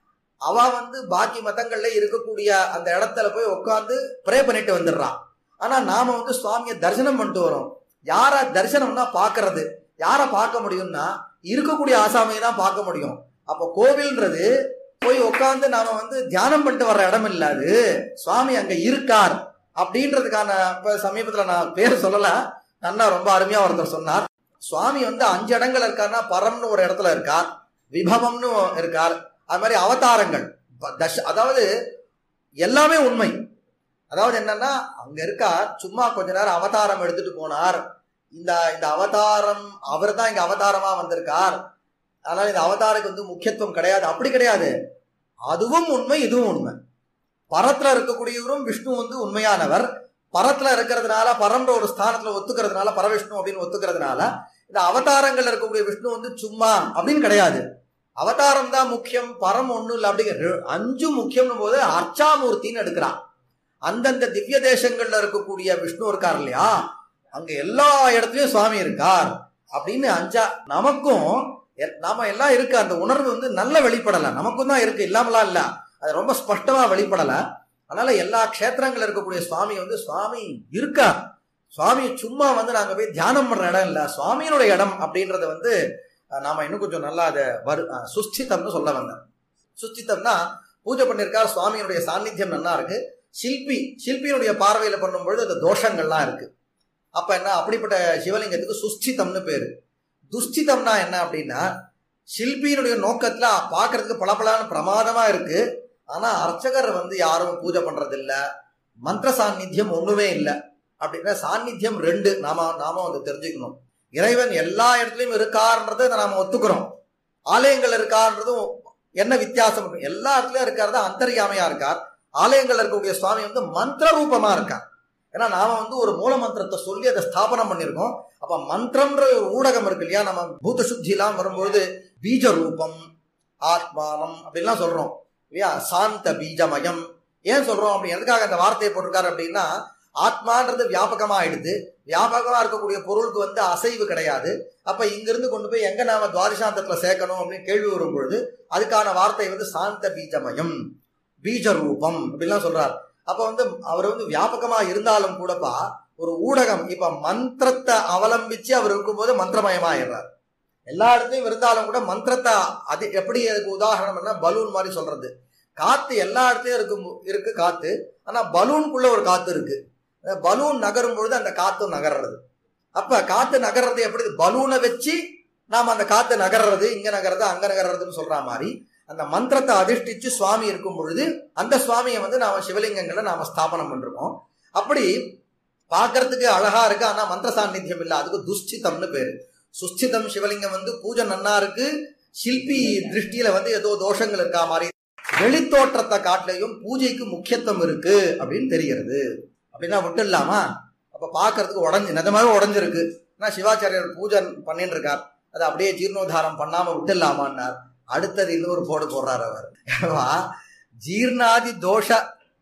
அவ வந்து பாக்கி மதங்கள்ல இருக்கக்கூடிய அந்த இடத்துல போய் உட்காந்து ப்ரே பண்ணிட்டு வந்துடுறான் ஆனா நாம வந்து சுவாமியை தரிசனம் பண்ணிட்டு வரோம் யார தரிசனம்னா பாக்குறது யார பார்க்க முடியும்னா இருக்கக்கூடிய ஆசாமியை தான் பார்க்க முடியும் அப்ப கோவில்ன்றது போய் உட்காந்து நாம வந்து தியானம் பண்ணிட்டு வர்ற இடம் இல்ல அது சுவாமி அங்க இருக்கார் அப்படின்றதுக்கான இப்ப சமீபத்துல நான் பேர் சொல்லல அண்ணா ரொம்ப அருமையா ஒருத்தர் சொன்னார் சுவாமி வந்து அஞ்சு இடங்கள் இருக்காருன்னா பரம்னு ஒரு இடத்துல இருக்கார் விபவம்னு இருக்கார் அது மாதிரி அவதாரங்கள் ப- தஷ அதாவது எல்லாமே உண்மை அதாவது என்னன்னா அங்க இருக்கார் சும்மா கொஞ்ச நேரம் அவதாரம் எடுத்துட்டு போனார் இந்த இந்த அவதாரம் அவர் தான் இங்க அவதாரமா வந்திருக்கார் அதனால இந்த அவதாருக்கு வந்து முக்கியத்துவம் கிடையாது அப்படி கிடையாது அதுவும் உண்மை இதுவும் உண்மை பரத்துல இருக்கக்கூடியவரும் விஷ்ணு வந்து உண்மையானவர் பரத்துல இருக்கிறதுனால பரம்ன்ற ஒரு ஸ்தானத்துல ஒத்துக்கிறதுனால பரவிஷ்ணு அப்படின்னு ஒத்துக்கிறதுனால இந்த அவதாரங்கள் இருக்கக்கூடிய விஷ்ணு வந்து சும்மா அப்படின்னு கிடையாது அவதாரம் தான் முக்கியம் பரம் ஒண்ணும் இல்லை அப்படிங்கிற அஞ்சு முக்கியம்னு போது அர்ச்சாமூர்த்தின்னு எடுக்கிறான் அந்தந்த திவ்ய தேசங்கள்ல இருக்கக்கூடிய விஷ்ணு இருக்கார் இல்லையா அங்க எல்லா இடத்துலயும் சுவாமி இருக்கார் அப்படின்னு அஞ்சா நமக்கும் எ- நாம எல்லாம் இருக்கு அந்த உணர்வு வந்து நல்ல வெளிப்படல நமக்கும் தான் இருக்கு இல்லாமலாம் இல்ல அது ரொம்ப ஸ்பஷ்டமா வெளிப்படல அதனால எல்லா க்ஷேத்திரங்கள்ல இருக்கக்கூடிய சுவாமி வந்து சுவாமி இருக்கா சுவாமி சும்மா வந்து நாங்க போய் தியானம் பண்ற இடம் இல்ல சுவாமியினுடைய இடம் அப்படின்றத வந்து அஹ், நாம இன்னும் கொஞ்சம் நல்லா அதை வரு அஹ், சுஸ்திதம்னு சொல்ல வந்தேன் சுஸ்திதம்னா பூஜை பண்ணிருக்கார் சுவாமியினுடைய சாநித்தியம் நல்லா இருக்கு சிற்பி சிற்பியினுடைய பார்வையில பண்ணும்பொழுது அந்த தோஷங்கள்லாம் இருக்கு அப்ப என்ன அப்படிப்பட்ட சிவலிங்கத்துக்கு சுஸ்திதம்னு பேரு துஷ்டிதம்னா என்ன அப்படின்னா சிற்பியினுடைய நோக்கத்துல பார்க்கிறதுக்கு பளபளன்னு பிரமாதமா இருக்கு ஆனா அர்ச்சகர் வந்து யாரும் பூஜை பண்றது இல்ல மந்திர சாநித்தியம் ஒண்ணுமே இல்ல அப்படின்னா சாநித்தியம் ரெண்டு நாம நாம வந்து தெரிஞ்சுக்கணும் இறைவன் எல்லா இடத்துலயும் இருக்காருன்றதை இதை நாம ஒத்துக்கிறோம் ஆலயங்கள் இருக்காருன்றதும் என்ன வித்தியாசம் இருக்கு? எல்லா இடத்துலயும் இருக்காரு அந்தரியாமையா இருக்கார் ஆலயங்கள் இருக்கக்கூடிய சுவாமி வந்து மந்திர ரூபமா இருக்கார் ஏன்னா நாம வந்து ஒரு மூல மந்திரத்தை சொல்லி அதை ஸ்தாபனம் பண்ணியிருக்கோம் அப்ப மந்திரம்ன்ற ஒரு ஊடகம் இருக்கு இல்லையா நம்ம பூத சுத்திலாம் வரும்பொழுது பீஜ ரூபம் ஆத்மானம் அப்படின்லாம் சொல்றோம் இல்லையா சாந்த பீஜமயம் ஏன் சொல்றோம் அப்படி எதுக்காக அந்த வார்த்தையை போட்டிருக்காரு அப்படின்னா ஆத்மான்றது வியாபகமா ஆயிடுது வியாபகமா இருக்கக்கூடிய பொருளுக்கு வந்து அசைவு கிடையாது அப்ப இங்கிருந்து கொண்டு போய் எங்க நாம துவாதிசாந்தத்துல சேர்க்கணும் அப்படின்னு கேள்வி வரும் பொழுது அதுக்கான வார்த்தை வந்து சாந்த பீஜமயம் பீஜ ரூபம் அப்படின்லாம் சொல்றார் அப்ப வந்து அவர் வந்து வியாபகமா இருந்தாலும் கூடப்பா ஒரு ஊடகம் இப்ப மந்திரத்தை அவலம்பிச்சு அவர் இருக்கும்போது மந்திரமயமாயிடுறார் எல்லா இடத்துலயும் இருந்தாலும் கூட மந்திரத்தை அது எப்படி அதுக்கு உதாரணம் என்ன பலூன் மாதிரி சொல்றது காத்து எல்லா இடத்துலயும் இருக்கு இருக்கு காத்து ஆனா பலூனுக்குள்ள ஒரு காத்து இருக்கு அந்த பலூன் நகரும் பொழுது அந்த காத்தும் நகர்றது அப்ப காத்து நகர்றது எப்படி பலூனை வச்சு நாம அந்த காத்து நகர்றது இங்க நகர்றது அங்க நகர்றதுன்னு சொல்ற மாதிரி அந்த மந்திரத்தை அதிஷ்டிச்சு சுவாமி இருக்கும் பொழுது அந்த சுவாமியை வந்து நாம சிவலிங்கங்களை நாம ஸ்தாபனம் பண்றோம் அப்படி பார்க்கறதுக்கு அழகா இருக்கு ஆனா மந்திர சாநித்தியம் இல்ல அதுக்கு துஷ்டிதம்னு பேரு சுஸ்திதம் சிவலிங்கம் வந்து பூஜை நன்னா இருக்கு சிற்பி திருஷ்டியில வந்து ஏதோ தோஷங்கள் இருக்கா மாதிரி வெளித்தோற்றத்தை காட்டிலையும் பூஜைக்கு முக்கியத்துவம் இருக்கு அப்படின்னு தெரிகிறது அப்படின்னா விட்டு இல்லாமா அப்ப பார்க்கறதுக்கு உடஞ்சு நிஜமாவே உடஞ்சிருக்கு ஆனா சிவாச்சாரியர் பூஜை பண்ணிட்டு இருக்கார் அதை அப்படியே ஜீர்ணோதாரம் பண்ணாம விட்டுலாமான்னார் அடுத்தது இன்னொரு போடு போடுறாரு அவர் ஏவா, ஜீர்ணாதி தோஷ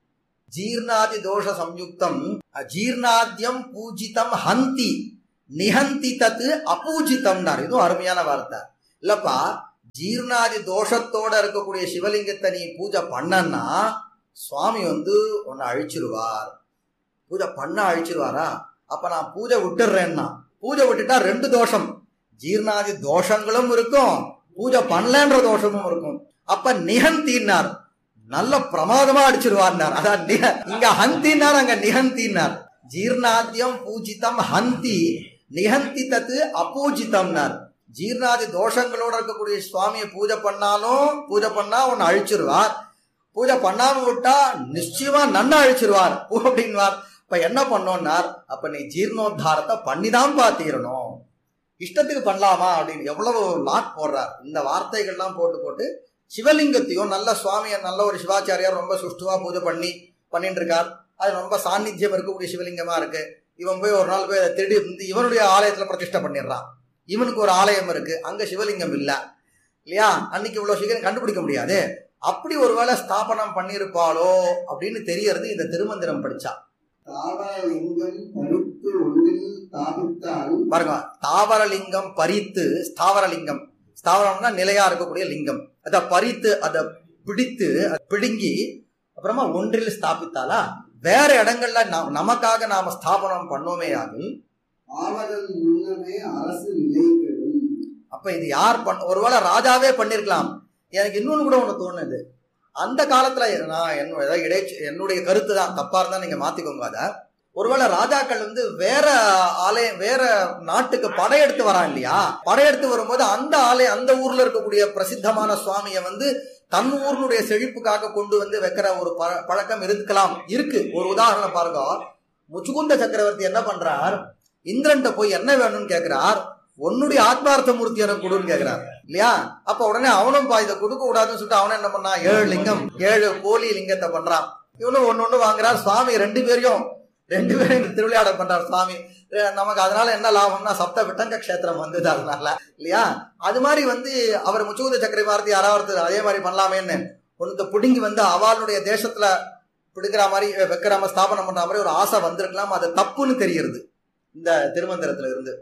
ஜீர்ணாதி தோஷ சம்யுக்தம் ஜீர்ணாத்தியம் பூஜிதம் ஹந்தி நிஹந்தி தத்து அபூஜிதம்னார் இதுவும் அருமையான வார்த்தை இல்லப்பா ஜீர்ணாதி தோஷத்தோட இருக்கக்கூடிய சிவலிங்கத்தை நீ பூஜை பண்ணன்னா சுவாமி வந்து உன்னை அழிச்சிருவார் பூஜை பண்ண அழிச்சிருவாரா அப்ப நான் பூஜை விட்டுடுறேன்னா பூஜை விட்டுட்டா ரெண்டு தோஷம் ஜீர்ணாதி தோஷங்களும் இருக்கும் பூஜை பண்ணலன்ற தோஷமும் இருக்கும் அப்ப நிகந்தினார் நல்ல பிரமாதமா அடிச்சிருவார்னார் அதான் நிக- இங்க ஹந்தினார் அங்க நிகந்தினார் ஜீர்ணாத்தியம் பூஜிதம் ஹந்தி நிகந்தி தத்து அபூஜிதம்னார் ஜீர்ணாதி தோஷங்களோட இருக்கக்கூடிய சுவாமியை பூஜை பண்ணாலும் பூஜை பண்ணா உன்னை அழிச்சிருவார் பூஜை பண்ணாம விட்டா நிச்சயமா நன்னா அழிச்சிருவார் அப்படின்வார் இப்ப என்ன பண்ணோம்னார் அப்ப நீ ஜீர்ணோத்தாரத்தை பண்ணிதான் பாத்தீரணும் இஷ்டத்துக்கு பண்ணலாமா அப்படின்னு எவ்வளவு லாக் போடுறார் இந்த வார்த்தைகள்லாம் போட்டு போட்டு சிவலிங்கத்தையும் நல்ல சுவாமியை நல்ல ஒரு சிவாச்சாரியார் ரொம்ப சுஷ்டுவா பூஜை பண்ணி பண்ணிட்டு இருக்கார் அது ரொம்ப சாநித்தியம் இருக்கக்கூடிய சிவலிங்கமா இருக்கு இவன் போய் ஒரு நாள் போய் அதை திருடி வந்து இவனுடைய ஆலயத்துல பிரதிஷ்டை பண்ணிடுறான் இவனுக்கு ஒரு ஆலயம் இருக்கு அங்க சிவலிங்கம் இல்ல இல்லையா அன்னைக்கு இவ்வளவு சீக்கிரம் கண்டுபிடிக்க முடியாது அப்படி ஒருவேளை ஸ்தாபனம் பண்ணியிருப்பாளோ அப்படின்னு தெரியறது இந்த திருமந்திரம் படிச்சா தாவரலிங்கம் பருத்து ஒன்றில் ஸ்தாபித்தால் பாருங்க தாவரலிங்கம் பறித்து ஸ்தாவரலிங்கம் ஸ்தாவரம்னா நிலையா இருக்கக்கூடிய லிங்கம் அதை பறித்து அதை பிடித்து அதை பிடுங்கி அப்புறமா ஒன்றில் ஸ்தாபித்தாலா வேற இடங்கள்ல நாம் நமக்காக நாம ஸ்தாபனம் பண்ணோமே ஆகில் ஆவதன் முன்னமே அரசு நிலை கெடும் அப்ப இது யார் பண்ண ஒருவேளை ராஜாவே பண்ணிருக்கலாம் எனக்கு இன்னொன்னு கூட ஒண்ணு தோணுது அந்த காலத்துல நான் என்னோட இடை என்னுடைய கருத்து தான் தப்பா இருந்தா நீங்க மாத்திக்கோங்க அத ஒருவேளை ராஜாக்கள் வந்து வேற ஆலயம் வேற நாட்டுக்கு படையெடுத்து வரான் இல்லையா படையெடுத்து வரும்போது அந்த ஆலயம் அந்த ஊர்ல இருக்கக்கூடிய பிரசித்தமான சுவாமியை வந்து தன் ஊர்னுடைய செழிப்புக்காக கொண்டு வந்து வைக்கிற ஒரு பழ- பழக்கம் இருக்கலாம் இருக்கு ஒரு உதாரணம் பாருங்க முச்சுகுந்த சக்கரவர்த்தி என்ன பண்றார் இந்திரன்ட்ட போய் என்ன வேணும்னு கேக்குறார் உன்னுடைய ஆத்மார்த்த மூர்த்தி எனக்கு கொடுன்னு கேக்குறாரு இல்லையா அப்ப உடனே அவனும் பா இதை கொடுக்க கூடாதுன்னு சொல்லிட்டு அவன் என்ன பண்ணான் ஏழு லிங்கம் ஏழு போலி லிங்கத்தை பண்றான் இவனும் ஒன்னு ஒண்ணு வாங்குறார் சுவாமி ரெண்டு பேரையும் ரெண்டு பேரும் திருவிளையாட பண்றார் சுவாமி அஹ் நமக்கு அதனால என்ன லாபம்னா சப்த விட்டங்க கஷேத்திரம் வந்தது அதனால இல்லையா அது மாதிரி வந்து அவர் முச்சுகுத சக்கரவர்த்தி யாராவது அதே மாதிரி பண்ணலாமேன்னு ஒன்று பிடுங்கி வந்து அவளுடைய தேசத்துல பிடிக்கிற மாதிரி வைக்கிற மாதிரி ஸ்தாபனம் பண்ற மாதிரி ஒரு ஆசை வந்திருக்கலாம் அது தப்புன்னு தெரியுது இந்த திருமந்திரத்துல இருந்து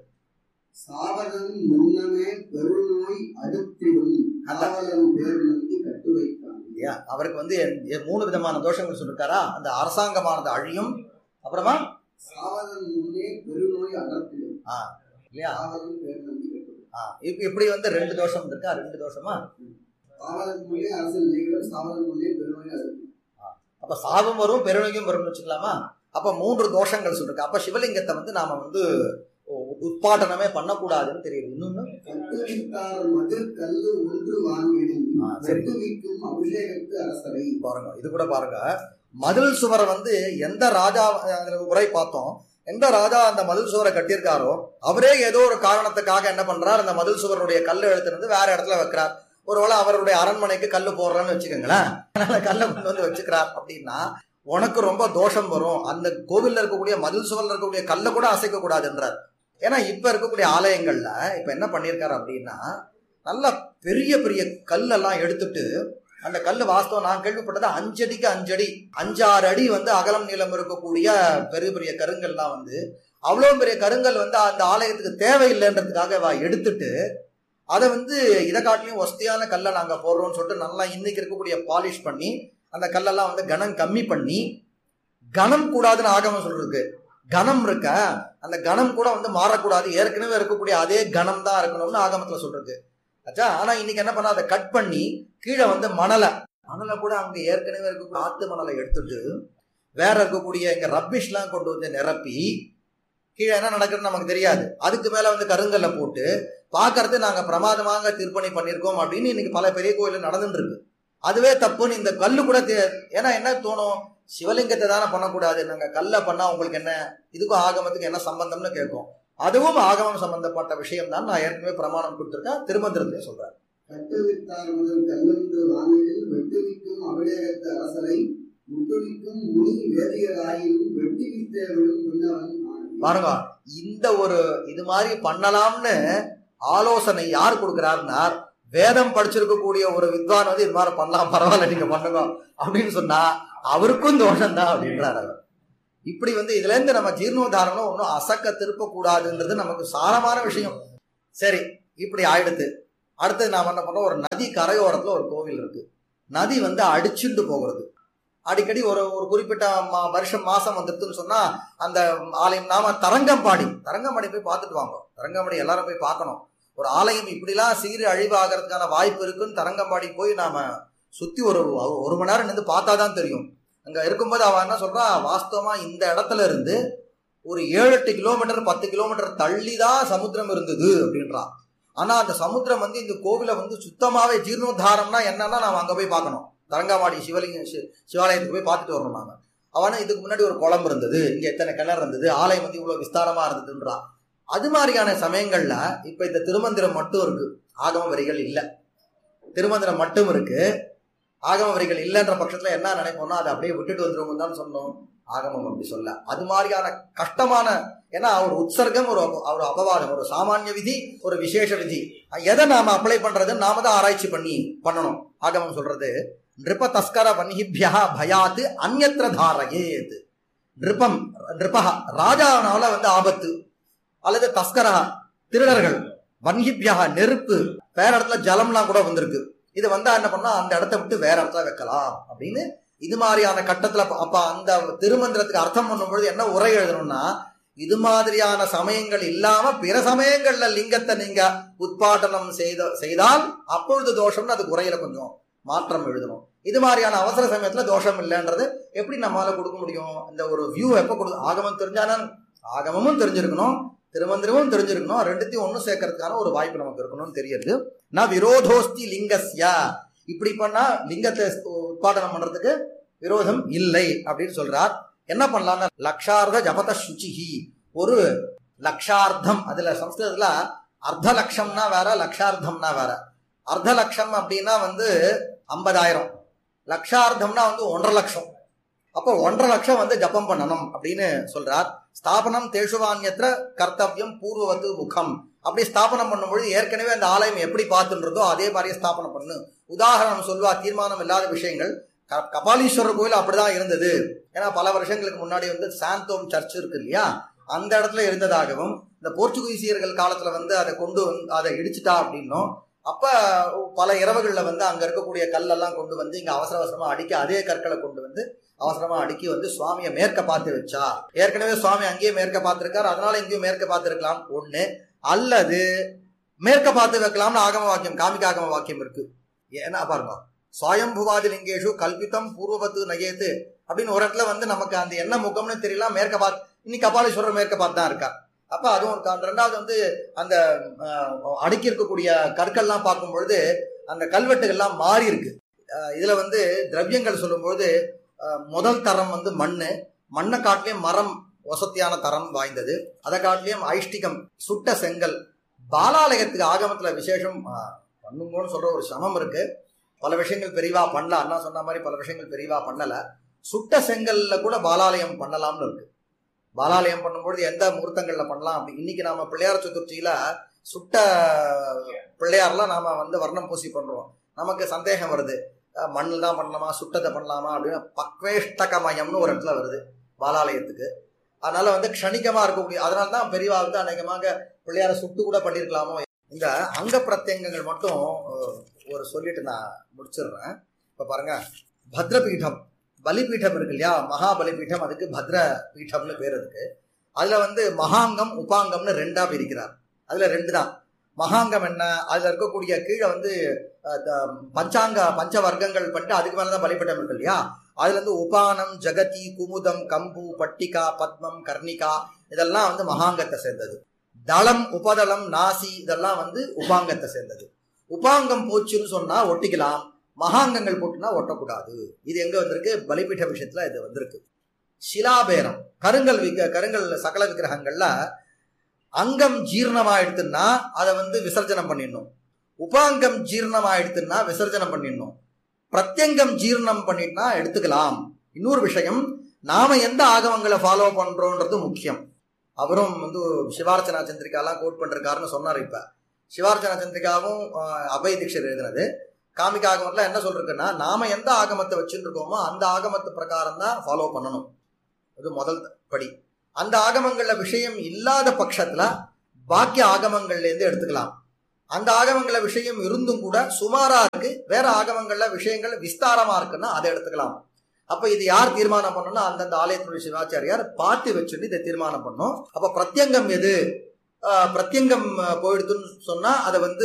சாவதன் முன்னமே பெருநோய் அடுத்திடும் காவலன் பேர் நம்பி கட்டு வைத்தான் இல்லையா அவருக்கு வந்து எ- எ- மூணு விதமான தோஷங்கள் சொல்லிருக்காரா அந்த அரசாங்கமானது அழியும் அப்புறமா சாவதன் முன்னே பெருநோய் அடர்த்திடும் ஆ, இல்லையா காவலன் பேர் நம்பி கட்டு வைத்தான். ஆ, இப்ப இப்படி வந்து ரெண்டு தோஷம் இருக்கா ரெண்டு தோஷமா சாவதன் முன்னே அரசு நிலைகளும் சாவதன் முன்னே பெருநோய் அடர்த்திடும் அப்ப சாபம் வரும் பெருநோயும் வரும்னு வச்சுக்கலாமா அப்ப மூன்று தோஷங்கள் சொல்லிருக்கு அப்ப சிவலிங்கத்தை வந்து நாம வந்து உ- உட்பாட்டனமே பண்ணக்கூடாதுன்னு தெரியுது இன்னொன்னு கட்டுவித்தார் மதில் கல்லு ஒன்று வாங்கிடும் ஆ, சரி. கட்டுவிக்கும் அபிஷேகத்து அரசரை பாருங்க இது கூட பாருங்க மதில் சுவரை வந்து எந்த ராஜா அதுல உரை பார்த்தோம் எந்த ராஜா அந்த மதில் சுவரை கட்டியிருக்காரோ அவரே ஏதோ ஒரு காரணத்துக்காக என்ன பண்றார் அந்த மதில் சுவருடைய கல்லு எடுத்துட்டு வந்து வேற இடத்துல வைக்கிறார் ஒருவேளை அவருடைய அரண்மனைக்கு கல்லு போடுறான்னு வச்சுக்கோங்களேன் அதனால கல்லை கொண்டு வந்து வச்சுக்கிறார் அப்படின்னா உனக்கு ரொம்ப தோஷம் வரும் அந்த கோவில்ல இருக்கக்கூடிய மதில் சுவர்ல இருக்கக்கூடிய கல்லை கூட அசைக்க கூடாதுன்றார் ஏன்னா இப்ப இருக்கக்கூடிய ஆலயங்கள்ல இப்ப என்ன பண்ணியிருக்காரு அப்படின்னா நல்ல பெரிய பெரிய கல்லெல்லாம் எடுத்துட்டு அந்த கல் வாஸ்தவம் நான் கேள்விப்பட்டது அஞ்சடிக்கு அஞ்சடி அஞ்சாறு அடி வந்து அகலம் நீளம் இருக்கக்கூடிய பெரிய பெரிய கருங்கல்லாம் வந்து அவ்வளோ பெரிய கருங்கல் வந்து அந்த ஆலயத்துக்கு தேவையில்லைன்றதுக்காக வா எடுத்துட்டு அதை வந்து இதை காட்டிலையும் வசதியான கல்லை நாங்கள் போடுறோம்னு சொல்லிட்டு நல்லா இன்னைக்கு இருக்கக்கூடிய பாலிஷ் பண்ணி அந்த கல்லெல்லாம் வந்து கனம் கம்மி பண்ணி கனம் கூடாதுன்னு ஆகமம் சொல்றதுக்கு கனம் இருக்க அந்த கனம் கூட வந்து மாறக்கூடாது ஏற்கனவே இருக்கக்கூடிய அதே கனம் தான் இருக்கணும்னு ஆகமத்துல சொல்றது ஆச்சா ஆனா இன்னைக்கு என்ன பண்ணா அதை கட் பண்ணி கீழே வந்து மணலை மணலை கூட அங்க ஏற்கனவே இருக்கக்கூடிய ஆத்து மணலை எடுத்துட்டு வேற இருக்கக்கூடிய இங்க ரப்பிஷ்லாம் கொண்டு வந்து நிரப்பி கீழே என்ன நடக்குதுன்னு நமக்கு தெரியாது அதுக்கு மேல வந்து கருங்கல்ல போட்டு பார்க்கறது நாங்க பிரமாதமாக திருப்பணி பண்ணியிருக்கோம் அப்படின்னு இன்னைக்கு பல பெரிய கோயில்ல நடந்துட்டு இருக்கு அதுவே தப்புன்னு இந்த கல்லு கூட தே- ஏன்னா என்ன தோணும் சிவலிங்கத்தை தானே பண்ணக்கூடாது நாங்க கல்லை பண்ணா உங்களுக்கு என்ன இதுக்கும் ஆகமத்துக்கு என்ன சம்பந்தம்னு கேட்கும் அதுவும் ஆகமம் சம்பந்தப்பட்ட விஷயம் தான் நான் ஏற்கனவே பிரமாணம் கொடுத்துருக்கேன் திருமந்திரத்திலே சொல்றேன் கட்டுவித்தார் முதல் கல்லொன்று வானிலில் வெட்டுவிக்கும் அபிஷேகத்து அரசரை முட்டுவிக்கும் முனி வேதியராயினும் வெட்டுவித்தேவரும் முன்னவன் ஆனான். பாருங்க இந்த ஒரு இது மாதிரி பண்ணலாம்னு ஆலோசனை யார் கொடுக்கிறாருன்னா வேதம் படிச்சிருக்கக்கூடிய ஒரு வித்வான் வந்து இது மாதிரி பண்ணலாம் பரவாயில்ல நீங்க பண்ணுங்க அப்படின்னு சொன்னா அவருக்கும் தோஷம் தான் அப்படின்றார் அவர் இப்படி வந்து இதுல இருந்து நம்ம ஜீர்ணோதாரணம் ஒன்றும் அசக்க திருப்ப கூடாதுன்றது நமக்கு சாரமான விஷயம் சரி இப்படி ஆயிடுத்து அடுத்தது நாம என்ன பண்ணோம் ஒரு நதி கரையோரத்துல ஒரு கோவில் இருக்கு நதி வந்து அடிச்சுண்டு போகிறது அடிக்கடி ஒரு ஒரு குறிப்பிட்ட மா- வருஷம் மாசம் வந்துருதுன்னு சொன்னா அந்த ஆலயம் நாம தரங்கம்பாடி தரங்கம்பாடி போய் பார்த்துட்டு வாங்க தரங்கம்பாடி எல்லாரும் போய் பார்க்கணும் ஒரு ஆலயம் இப்படிலாம் சீறு அழிவாகிறதுக்கான வாய்ப்பு இருக்குன்னு தரங்கம்பாடி போய் நாம சுத்தி ஒரு ஒரு மணி நேரம் நின்று பார்த்தா தான் தெரியும் அங்க இருக்கும்போது அவன் என்ன சொல்றான் வாஸ்தவமா இந்த இடத்துல இருந்து ஒரு ஏழு எட்டு கிலோமீட்டர் பத்து கிலோமீட்டர் தள்ளி தான் சமுத்திரம் இருந்தது அப்படின்றான் ஆனா அந்த சமுத்திரம் வந்து இந்த கோவிலை வந்து சுத்தமாவே ஜீர்ணோத்தாரம்னா என்னன்னா நாம அங்க போய் பார்க்கணும் தரங்கம்பாடி சிவலிங்க சி- சிவாலயத்துக்கு போய் பார்த்துட்டு வரணும் நாம அவனா இதுக்கு முன்னாடி ஒரு குளம் இருந்தது இங்க எத்தனை கிணறு இருந்தது ஆலயம் வந்து இவ்வளவு விஸ்தாரமா இருந்ததுன்றான் அது மாதிரியான சமயங்கள்ல இப்ப இந்த திருமந்திரம் மட்டும் இருக்கு ஆகம வரிகள் இல்ல திருமந்திரம் மட்டும் இருக்கு ஆகம வரிகள் இல்லைன்ற பட்சத்துல என்ன நினைப்போம்னா அதை அப்படியே விட்டுட்டு வந்துருவோம் தான் சொன்னோம் ஆகமம் அப்படி சொல்ல அது மாதிரியான கஷ்டமான ஏன்னா ஒரு உற்சர்க்கம் ஒரு அப- ஒரு அபவாதம் ஒரு சாமானிய விதி ஒரு விசேஷ விதி எதை நாம அப்ளை பண்றதுன்னு நாம தான் ஆராய்ச்சி பண்ணி பண்ணணும் ஆகமம் சொல்றது நிருப தஸ்கர வன்ஹிபியா பயாத்து அந்யத்ர தாரயேத் நிருபம் நிருபகா ராஜானால வந்து ஆபத்து அல்லது தஸ்கரா திருடர்கள் வன்ஹிபியா நெருப்பு வேற இடத்துல ஜலம்லாம் கூட வந்திருக்கு இது வந்தா என்ன பண்ணா அந்த இடத்த விட்டு வேற இடத்துல வைக்கலாம் அப்படின்னு இது மாதிரியான கட்டத்துல அப்ப- அப்ப அந்த திருமந்திரத்துக்கு அர்த்தம் பண்ணும்பொழுது என்ன உரை எழுதணும்னா இது மாதிரியான சமயங்கள் இல்லாம பிற சமயங்கள்ல லிங்கத்தை நீங்க உத்பாட்டனம் செய்த செய்தால் அப்பொழுது தோஷம்னு அதுக்கு உரையில கொஞ்சம் மாற்றம் எழுதணும் இது மாதிரியான அவசர சமயத்துல தோஷம் இல்லைன்றது எப்படி நம்மளால கொடுக்க முடியும் இந்த ஒரு வியூ எப்ப கொடு ஆகமம் தெரிஞ்சானா ஆகமமும் தெரிஞ்சிருக்கணும் திருமந்திரமும் தெரிஞ்சிருக்கணும் ரெண்டுத்தையும் ஒண்ணு சேர்க்கறதுக்கான ஒரு வாய்ப்பு நமக்கு இருக்கணும்னு தெரியுது நான் விரோதோஸ்தி லிங்கஸ்ய இப்படி பண்ணா லிங்கத்தை உத்பாடனம் பண்றதுக்கு விரோதம் இல்லை அப்படின்னு சொல்றார் என்ன பண்ணலாம்னா லக்ஷார்த்த ஜபத சுச்சிஹி ஒரு லக்ஷார்த்தம் அதுல சம்ஸ்கிருதத்துல அர்த்த லட்சம்னா வேற லக்ஷார்த்தம்னா வேற அர்த்த லட்சம் அப்படின்னா வந்து ஐம்பதாயிரம் லக்ஷார்த்தம்னா வந்து ஒன்றரை லட்சம் அப்போ ஒன்றரை லட்சம் வந்து ஜபம் பண்ணணும் அப்படின்னு சொல்றார் ஸ்தாபனம் தேசுவான்யத்திர கர்த்தவியம் பூர்வவத்து முகம் அப்படி ஸ்தாபனம் பண்ணும்பொழுது ஏற்கனவே அந்த ஆலயம் எப்படி பார்த்துன்றதோ அதே மாதிரியே ஸ்தாபனம் பண்ணு உதாரணம் சொல்வா தீர்மானம் இல்லாத விஷயங்கள் க- கபாலீஸ்வரர் கோயில் அப்படிதான் இருந்தது ஏன்னா பல வருஷங்களுக்கு முன்னாடி வந்து சாந்தோம் சர்ச் இருக்கு இல்லையா அந்த இடத்துல இருந்ததாகவும் இந்த போர்ச்சுகீசியர்கள் காலத்துல வந்து அதை கொண்டு வந்து அதை இடிச்சிட்டா அப்படின்னும் அப்ப பல இரவுகள்ல வந்து அங்க இருக்கக்கூடிய கல்லெல்லாம் கொண்டு வந்து இங்க அவசர அவசரமா அடிக்க அதே கற்களை கொண்டு வந்து அவசரமா அடுக்கி வந்து சுவாமியை மேற்க பார்த்து வச்சா ஏற்கனவே சுவாமி அங்கேயே மேற்க பார்த்திருக்காரு அதனால இங்கேயும் மேற்க பார்த்திருக்கலாம் ஒண்ணு அல்லது மேற்க பார்த்து வைக்கலாம்னு ஆகம வாக்கியம் காமிக்க ஆகம வாக்கியம் இருக்கு ஏன்னா பாருங்க சுவயம்புவாதி லிங்கேஷு கல்பித்தம் பூர்வபத்து நகேத்து அப்படின்னு ஒரு இடத்துல வந்து நமக்கு அந்த என்ன முகம்னு தெரியல மேற்க பார்த்து இன்னைக்கு கபாலீஸ்வரர் மேற்க பார்த்து தான் இருக்கா அப்ப அதுவும் ஒரு கா- ரெண்டாவது வந்து அந்த அஹ், அடுக்கி இருக்கக்கூடிய கற்கள்லாம் பார்க்கும் பொழுது அந்த கல்வெட்டுகள்லாம் மாறி இருக்கு அஹ், இதுல வந்து திரவியங்கள் சொல்லும்போது அஹ், முதல் தரம் வந்து மண்ணு மண்ணை காட்டிலையும் மரம் வசத்தியான தரம் வாய்ந்தது அதை காட்டிலையும் ஐஷ்டிகம் சுட்ட செங்கல் பாலாலயத்துக்கு ஆகமத்துல விசேஷம் அஹ், பண்ணுங்கன்னு சொல்ற ஒரு சமம் இருக்கு பல விஷயங்கள் பெரிவா பண்ணலாம் அண்ணா சொன்ன மாதிரி பல விஷயங்கள் பெரிவா பண்ணல சுட்ட செங்கல்ல கூட பாலாலயம் பண்ணலாம்னு இருக்கு பாலாலயம் பண்ணும்பொழுது எந்த முகூர்த்தங்கள்ல பண்ணலாம் அப்படி இன்னைக்கு நாம பிள்ளையார் சதுர்த்தியில சுட்ட பிள்ளையார்லாம் நாம வந்து வர்ணம் பூசி பண்றோம் நமக்கு சந்தேகம் வருது அஹ் மண்ணில் தான் பண்ணலாமா சுட்டத்தை பண்ணலாமா அப்படின்னு பக்வேஷ்டகமயம்னு ஒரு இடத்துல வருது பாலாலயத்துக்கு அதனால வந்து க்ஷணிகமா இருக்கக்கூடிய அதனால தான் பெரியவா வந்து அநேகமாக பிள்ளையார சுட்டு கூட பண்ணியிருக்கலாமோ இந்த அங்க பிரத்யங்கங்கள் மட்டும் அஹ், ஒரு சொல்லிட்டு நான் முடிச்சிடுறேன் இப்ப பாருங்க பத்ரபீடம் பலிபீடம் இருக்கு இல்லையா மகா பலிபீடம் அதுக்கு பத்ர பீடம்னு பேர் இருக்கு அதுல வந்து மகாங்கம் உபாங்கம்னு ரெண்டா பிரிக்கிறார் அதுல ரெண்டு தான் மகாங்கம் என்ன அதுல இருக்கக்கூடிய கீழே வந்து அஹ், த- பஞ்சாங்க பஞ்ச வர்க்கங்கள் பண்ணிட்டு அதுக்கு மேலதான் பலிபீடம் இருக்கு இல்லையா அதுல இருந்து உபானம் ஜகதி குமுதம் கம்பு பட்டிகா பத்மம் கர்ணிகா இதெல்லாம் வந்து மகாங்கத்தை சேர்ந்தது தளம் உபதளம் நாசி இதெல்லாம் வந்து உபாங்கத்தை சேர்ந்தது உபாங்கம் போச்சுன்னு சொன்னா ஒட்டிக்கலாம் மகாங்கங்கள் போட்டுனா ஒட்டக்கூடாது இது எங்க வந்திருக்கு பலிபீட விஷயத்துல இது வந்திருக்கு சிலாபேரம் கருங்கல் விக்க கருங்கல் சகல விக்கிரகங்கள்ல அங்கம் ஜீர்ணமாயிடுத்துன்னா அதை வந்து விசர்ஜனம் பண்ணிடணும் உபாங்கம் ஜீர்ணமாயிடுத்துன்னா விசர்ஜனம் பண்ணிடணும் பிரத்யங்கம் ஜீர்ணம் பண்ணிட்டுனா எடுத்துக்கலாம் இன்னொரு விஷயம் நாம எந்த ஆகமங்களை ஃபாலோ பண்றோன்றது முக்கியம் அவரும் வந்து சிவார்ச்சனா சந்திரிகாலாம் கோட் பண்ணிருக்காருன்னு சொன்னார் இப்ப சிவார்ச்சனா சந்திரிகாவும் அஹ், அபய் தீட்சர் எழுதினது காமிக ஆகமத்துல என்ன சொல்றதுன்னா நாம எந்த ஆகமத்தை வச்சுட்டு இருக்கோமோ அந்த ஆகமத்து பிரகாரம் தான் ஃபாலோ பண்ணணும் அது முதல் படி அந்த ஆகமங்கள்ல விஷயம் இல்லாத பட்சத்துல பாக்கிய ஆகமங்கள்ல இருந்து எடுத்துக்கலாம் அந்த ஆகமங்கள விஷயம் இருந்தும் கூட சுமாரா இருக்கு வேற ஆகமங்கள்ல விஷயங்கள் விஸ்தாரமா இருக்குன்னா அதை எடுத்துக்கலாம் அப்ப இது யார் தீர்மானம் பண்ணணும்னா அந்தந்த ஆலயத்தினுடைய சிவாச்சாரியார் பார்த்து வச்சுட்டு இதை தீர்மானம் பண்ணும் அப்ப பிரத்யங்கம் எது ஆஹ், பிரத்யங்கம் ஆஹ், போயிடுதுன்னு சொன்னா அதை வந்து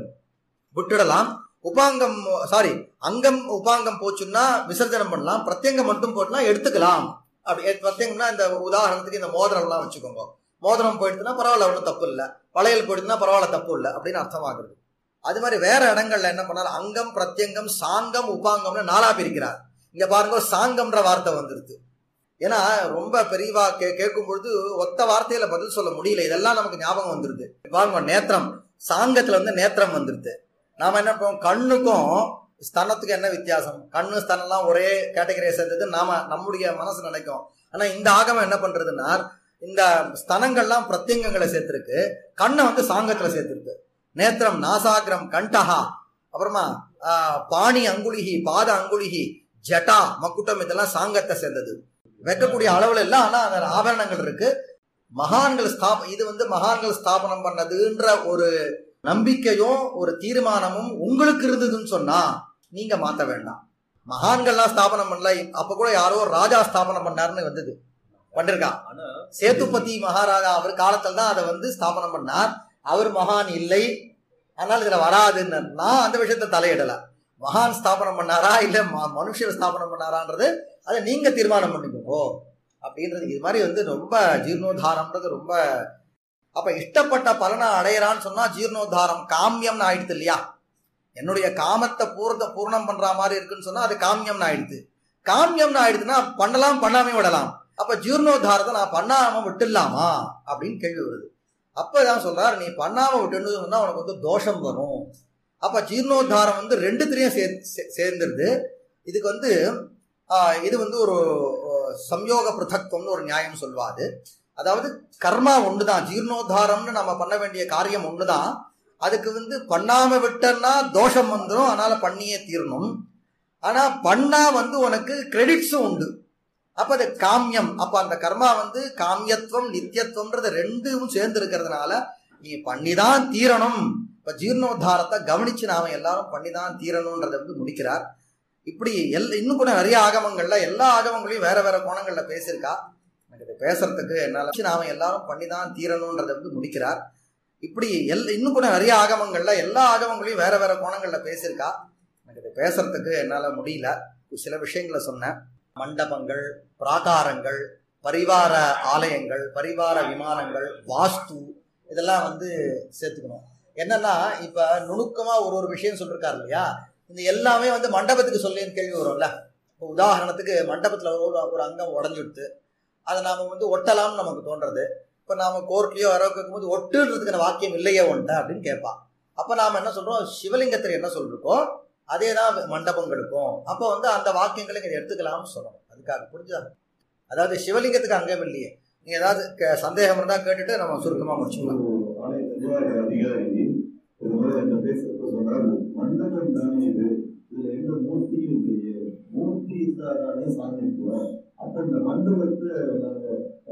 விட்டுடலாம் உபாங்கம் சாரி அங்கம் உபாங்கம் போச்சுன்னா விசர்ஜனம் பண்ணலாம் பிரத்யங்கம் மட்டும் போட்டுனா எடுத்துக்கலாம் அப்படி எ- பிரத்யங்கம்னா இந்த உதாரணத்துக்கு இந்த மோதிரம்லாம் வச்சுக்கோங்க மோதிரம் போயிடுச்சுன்னா பரவாயில்ல ஒன்றும் தப்பு இல்லை வளையல் போயிடுச்சுன்னா பரவாயில்ல தப்பு இல்லை அப்படின்னு அர்த்தமாகுது அது மாதிரி வேற இடங்கள்ல என்ன பண்ணாலும் அங்கம் பிரத்யங்கம் சாங்கம் உபாங்கம்னு நாலா பிரிக்கிறார் இங்க பாருங்க சாங்கம்ன்ற வார்த்தை வந்துருது ஏன்னா ரொம்ப பெரியவா கே கேட்கும் பொழுது ஒத்த வார்த்தையில பதில் சொல்ல முடியல இதெல்லாம் நமக்கு ஞாபகம் வந்துருது பாருங்க நேத்திரம் சாங்கத்துல வந்து நேத்திரம் வந்துருது நாம என்ன பண்ணுவோம் கண்ணுக்கும் ஸ்தனத்துக்கு என்ன வித்தியாசம் கண்ணு ஸ்தனம்லாம் ஒரே கேட்டகரியை சேர்ந்தது நாம நம்முடைய மனசு நினைக்கும் ஆனா இந்த ஆகமம் என்ன பண்றதுன்னா இந்த ஸ்தனங்கள்லாம் பிரத்யங்கங்களை சேர்த்திருக்கு கண்ணை வந்து சாங்கத்துல சேர்த்திருக்கு நேத்திரம் நாசாகிரம் கண்டஹா அப்புறமா ஆஹ், பாணி அங்குலிகி பாத அங்குலிகி ஜட்டா மக்குட்டம் இதெல்லாம் சாங்கத்தை சேர்ந்தது வைக்கக்கூடிய அளவுல எல்லாம் ஆனா அந்த ஆபரணங்கள் இருக்கு மகான்கள் ஸ்தாப இது வந்து மகான்கள் ஸ்தாபனம் பண்ணதுன்ற ஒரு நம்பிக்கையும் ஒரு தீர்மானமும் உங்களுக்கு இருந்ததுன்னு சொன்னா நீங்க மாத்த வேண்டாம் மகான்கள்லாம் ஸ்தாபனம் பண்ணல அப்ப கூட யாரோ ஒரு ராஜா ஸ்தாபனம் பண்ணாருன்னு வந்தது பண்ணிருக்கா சேத்துபதி மகாராஜா அவர் காலத்துல தான் அதை வந்து ஸ்தாபனம் பண்ணார் அவர் மகான் இல்லை அதனால இதுல வராதுன்னு நான் அந்த விஷயத்த தலையிடல மகான் ஸ்தாபனம் பண்ணாரா இல்ல ம- மனுஷர் ஸ்தாபனம் பண்ணாரான்றது அதை நீங்க தீர்மானம் பண்ணிக்கோங்க அப்படின்றது இது மாதிரி வந்து ரொம்ப ஜீர்ணோத்தாரம்ன்றது ரொம்ப அப்ப இஷ்டப்பட்ட பலனை அடையறான்னு சொன்னா ஜீர்ணோத்தாரம் காமியம்னு ஆயிடுது இல்லையா என்னுடைய காமத்தை பூர்த்த பூர்ணம் பண்ற மாதிரி இருக்குன்னு சொன்னா அது காமியம்னு ஆயிடுது காமியம்னு ஆயிடுதுன்னா பண்ணலாம் பண்ணாமே விடலாம் அப்ப ஜீர்ணோத்தாரத்தை நான் பண்ணாம விட்டுடலாமா அப்படின்னு கேள்வி வருது அப்பதான் சொல்றாரு நீ பண்ணாம விட்டுன்னு சொன்னா உனக்கு வந்து தோஷம் வரும் அப்ப ஜீர்ணோத்தாரம் வந்து ரெண்டுத்திலையும் சே சே- சேர்ந்துருது இதுக்கு வந்து ஆஹ், இது வந்து ஒரு அஹ், சம்யோக பிருத்தக்வம்னு ஒரு நியாயம் சொல்வாது அதாவது கர்மா ஒண்ணுதான் ஜீர்ணோத்தாரம்னு நம்ம பண்ண வேண்டிய காரியம் ஒண்ணுதான் அதுக்கு வந்து பண்ணாம விட்டன்னா தோஷம் வந்துடும் அதனால பண்ணியே தீரணும் ஆனா பண்ணா வந்து உனக்கு கிரெடிட்ஸும் உண்டு அப்ப அது காமியம் அப்ப அந்த கர்மா வந்து காமியத்துவம் நித்தியத்துவம்ன்றது ரெண்டும் சேர்ந்து இருக்கிறதுனால நீ பண்ணிதான் தீரணும் இப்ப ஜீர்ணோத்தாரத்தை கவனிச்சு நாம எல்லாரும் பண்ணிதான் தீரணும்ன்றதை வந்து முடிக்கிறார் இப்படி எல் இன்னும் கூட நிறைய ஆகமங்கள்ல எல்லா ஆகமங்களையும் வேற வேற கோணங்கள்ல பேசியிருக்கா எனக்கு இது பேசுறதுக்கு என்னால நாம எல்லாரும் பண்ணிதான் தீரணும்ன்றதை வந்து முடிக்கிறார் இப்படி எல் இன்னும் கூட நிறைய ஆகமங்கள்ல எல்லா ஆகமங்களையும் வேற வேற கோணங்கள்ல பேசியிருக்கா எனக்கு இது பேசுறதுக்கு என்னால முடியல சில விஷயங்களை சொன்னேன் மண்டபங்கள் பிராகாரங்கள் பரிவார ஆலயங்கள் பரிவார விமானங்கள் வாஸ்து இதெல்லாம் வந்து சேர்த்துக்கணும் என்னன்னா இப்ப நுணுக்கமா ஒரு ஒரு விஷயம் சொல்லிருக்காரு இல்லையா இந்த எல்லாமே வந்து மண்டபத்துக்கு சொல்லி கேள்வி வரும்ல இப்போ உதாரணத்துக்கு மண்டபத்துல ஒரு ஒரு அங்கம் உடஞ்சுடுத்து அதை நாம வந்து ஒட்டலாம்னு நமக்கு தோன்றது இப்போ நாம கோர்ட்லயோ யாரோ கேட்கும்போது ஒட்டுன்றதுக்கான வாக்கியம் இல்லையே ஒன்ட்ட அப்படின்னு கேட்பா அப்ப நாம என்ன சொல்றோம் சிவலிங்கத்துல என்ன சொல்றோம் அதே தான் மண்டபங்களுக்கும் அப்போ வந்து அந்த வாக்கியங்களை இங்க எடுத்துக்கலாம்னு சொல்லணும் அதுக்காக புரிஞ்சா அதாவது சிவலிங்கத்துக்கு அங்கம் இல்லையே நீங்க ஏதாவது கே- சந்தேகம் இருந்தா கேட்டுட்டு நம்ம சுருக்கமா முடிச்சுக்கலாம் ஆலய நிர்வாக அதிகாரி ஒரு முறை அந்த பேசுறப்ப சொன்னார் மண்டபம் தானே இது இதுல எந்த மூர்த்தியும் இல்லையே மூர்த்தி தானே சாமிக்குவோம் அப்ப இந்த மண்டபத்தை நாங்க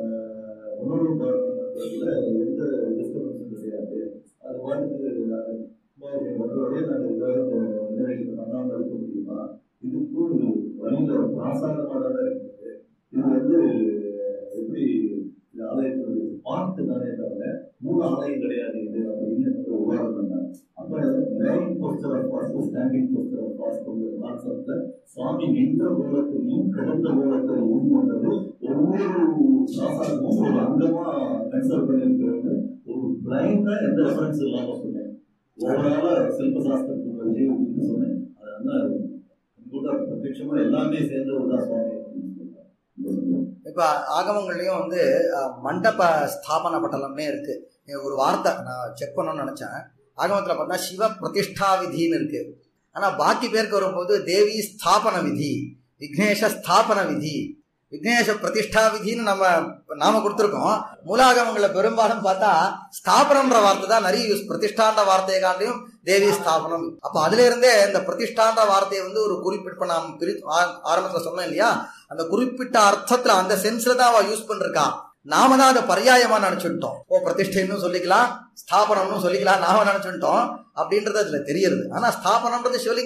ஆஹ், உணவு பண்றதுல எந்த டிஸ்டர்பன்ஸும் கிடையாது அது பாட்டுக்கு நாங்க சும்மா ஒரு வந்தோடனே நாங்க ஏதாவது நிறைவேற்ற பண்ணாம இருக்க முடியுமா இதுக்கும் இது வழியில பிராசாதமா தானே இருக்குது இது வந்து எப்படி இந்த ஆலயத்தினுடைய பாட்டு தானே தவிர மூணு ஆலயம் கிடையாது இது அப்படின்னு ஒரு உதாரணம் பண்ணார் அப்ப line poster of past standing poster of past கான்செப்ட்ல சுவாமி நின்ற கோலத்திலையும் கிடந்த கோலத்திலையும் கொண்டது ஒவ்வொரு சாசாரமும் ஒரு அங்கமா கன்சல்ட் பண்ணியிருக்கிறது ஒரு பிளைண்டா எந்த ரெஃபரன்ஸ் இல்லாம சொன்னேன் ஓவராலா சில்ப சாஸ்திரத்துக்கு விஷயம் அப்படின்னு சொன்னேன் அது வந்து கூட பிரத்யட்சமா எல்லாமே சேர்ந்த ஒரு தான் சுவாமி அப்படின்னு சொல்றேன் இப்ப ஆகமங்கள்லயும் வந்து அஹ், மண்டப ஸ்தாபன பட்டலம்னே இருக்கு இது ஒரு வார்த்தை நான் செக் பண்ணணும்னு நினைச்சேன் ஆகமத்துல பார்த்தா சிவ பிரதிஷ்டா விதின்னு இருக்கு ஆனா பாக்கி பேருக்கு வரும்போது தேவி ஸ்தாபன விதி விக்னேஷ ஸ்தாபன விதி விக்னேஷ பிரதிஷ்டா விதின்னு நம்ம நாம கொடுத்துருக்கோம் மூலாகமங்களை பெரும்பாலும் பார்த்தா ஸ்தாபனம்ன்ற வார்த்தை தான் நிறைய யூஸ் பிரதிஷ்டான்ற வார்த்தையை காட்டியும் தேவி ஸ்தாபனம் அப்ப அதுல இருந்தே இந்த பிரதிஷ்டான்ற வார்த்தையை வந்து ஒரு குறிப்பிட்ட நாம் பிரி ஆ- ஆரம்பத்துல சொன்னோம் இல்லையா அந்த குறிப்பிட்ட அர்த்தத்துல அந்த சென்ஸ்ல தான் அவ யூஸ் பண்ணிருக்கா நாம தான் அதை பரியாயமா நினைச்சுட்டோம் ஓ பிரதிஷ்டைன்னு சொல்லிக்கலாம் ஸ்தாபனம்னு சொல்லிக்கலாம் நாம நினைச்சுட்டோம் அப்படின்றது அதுல தெரியுது ஆனா ஸ்தாபனம்ன்றது சிவலிங்க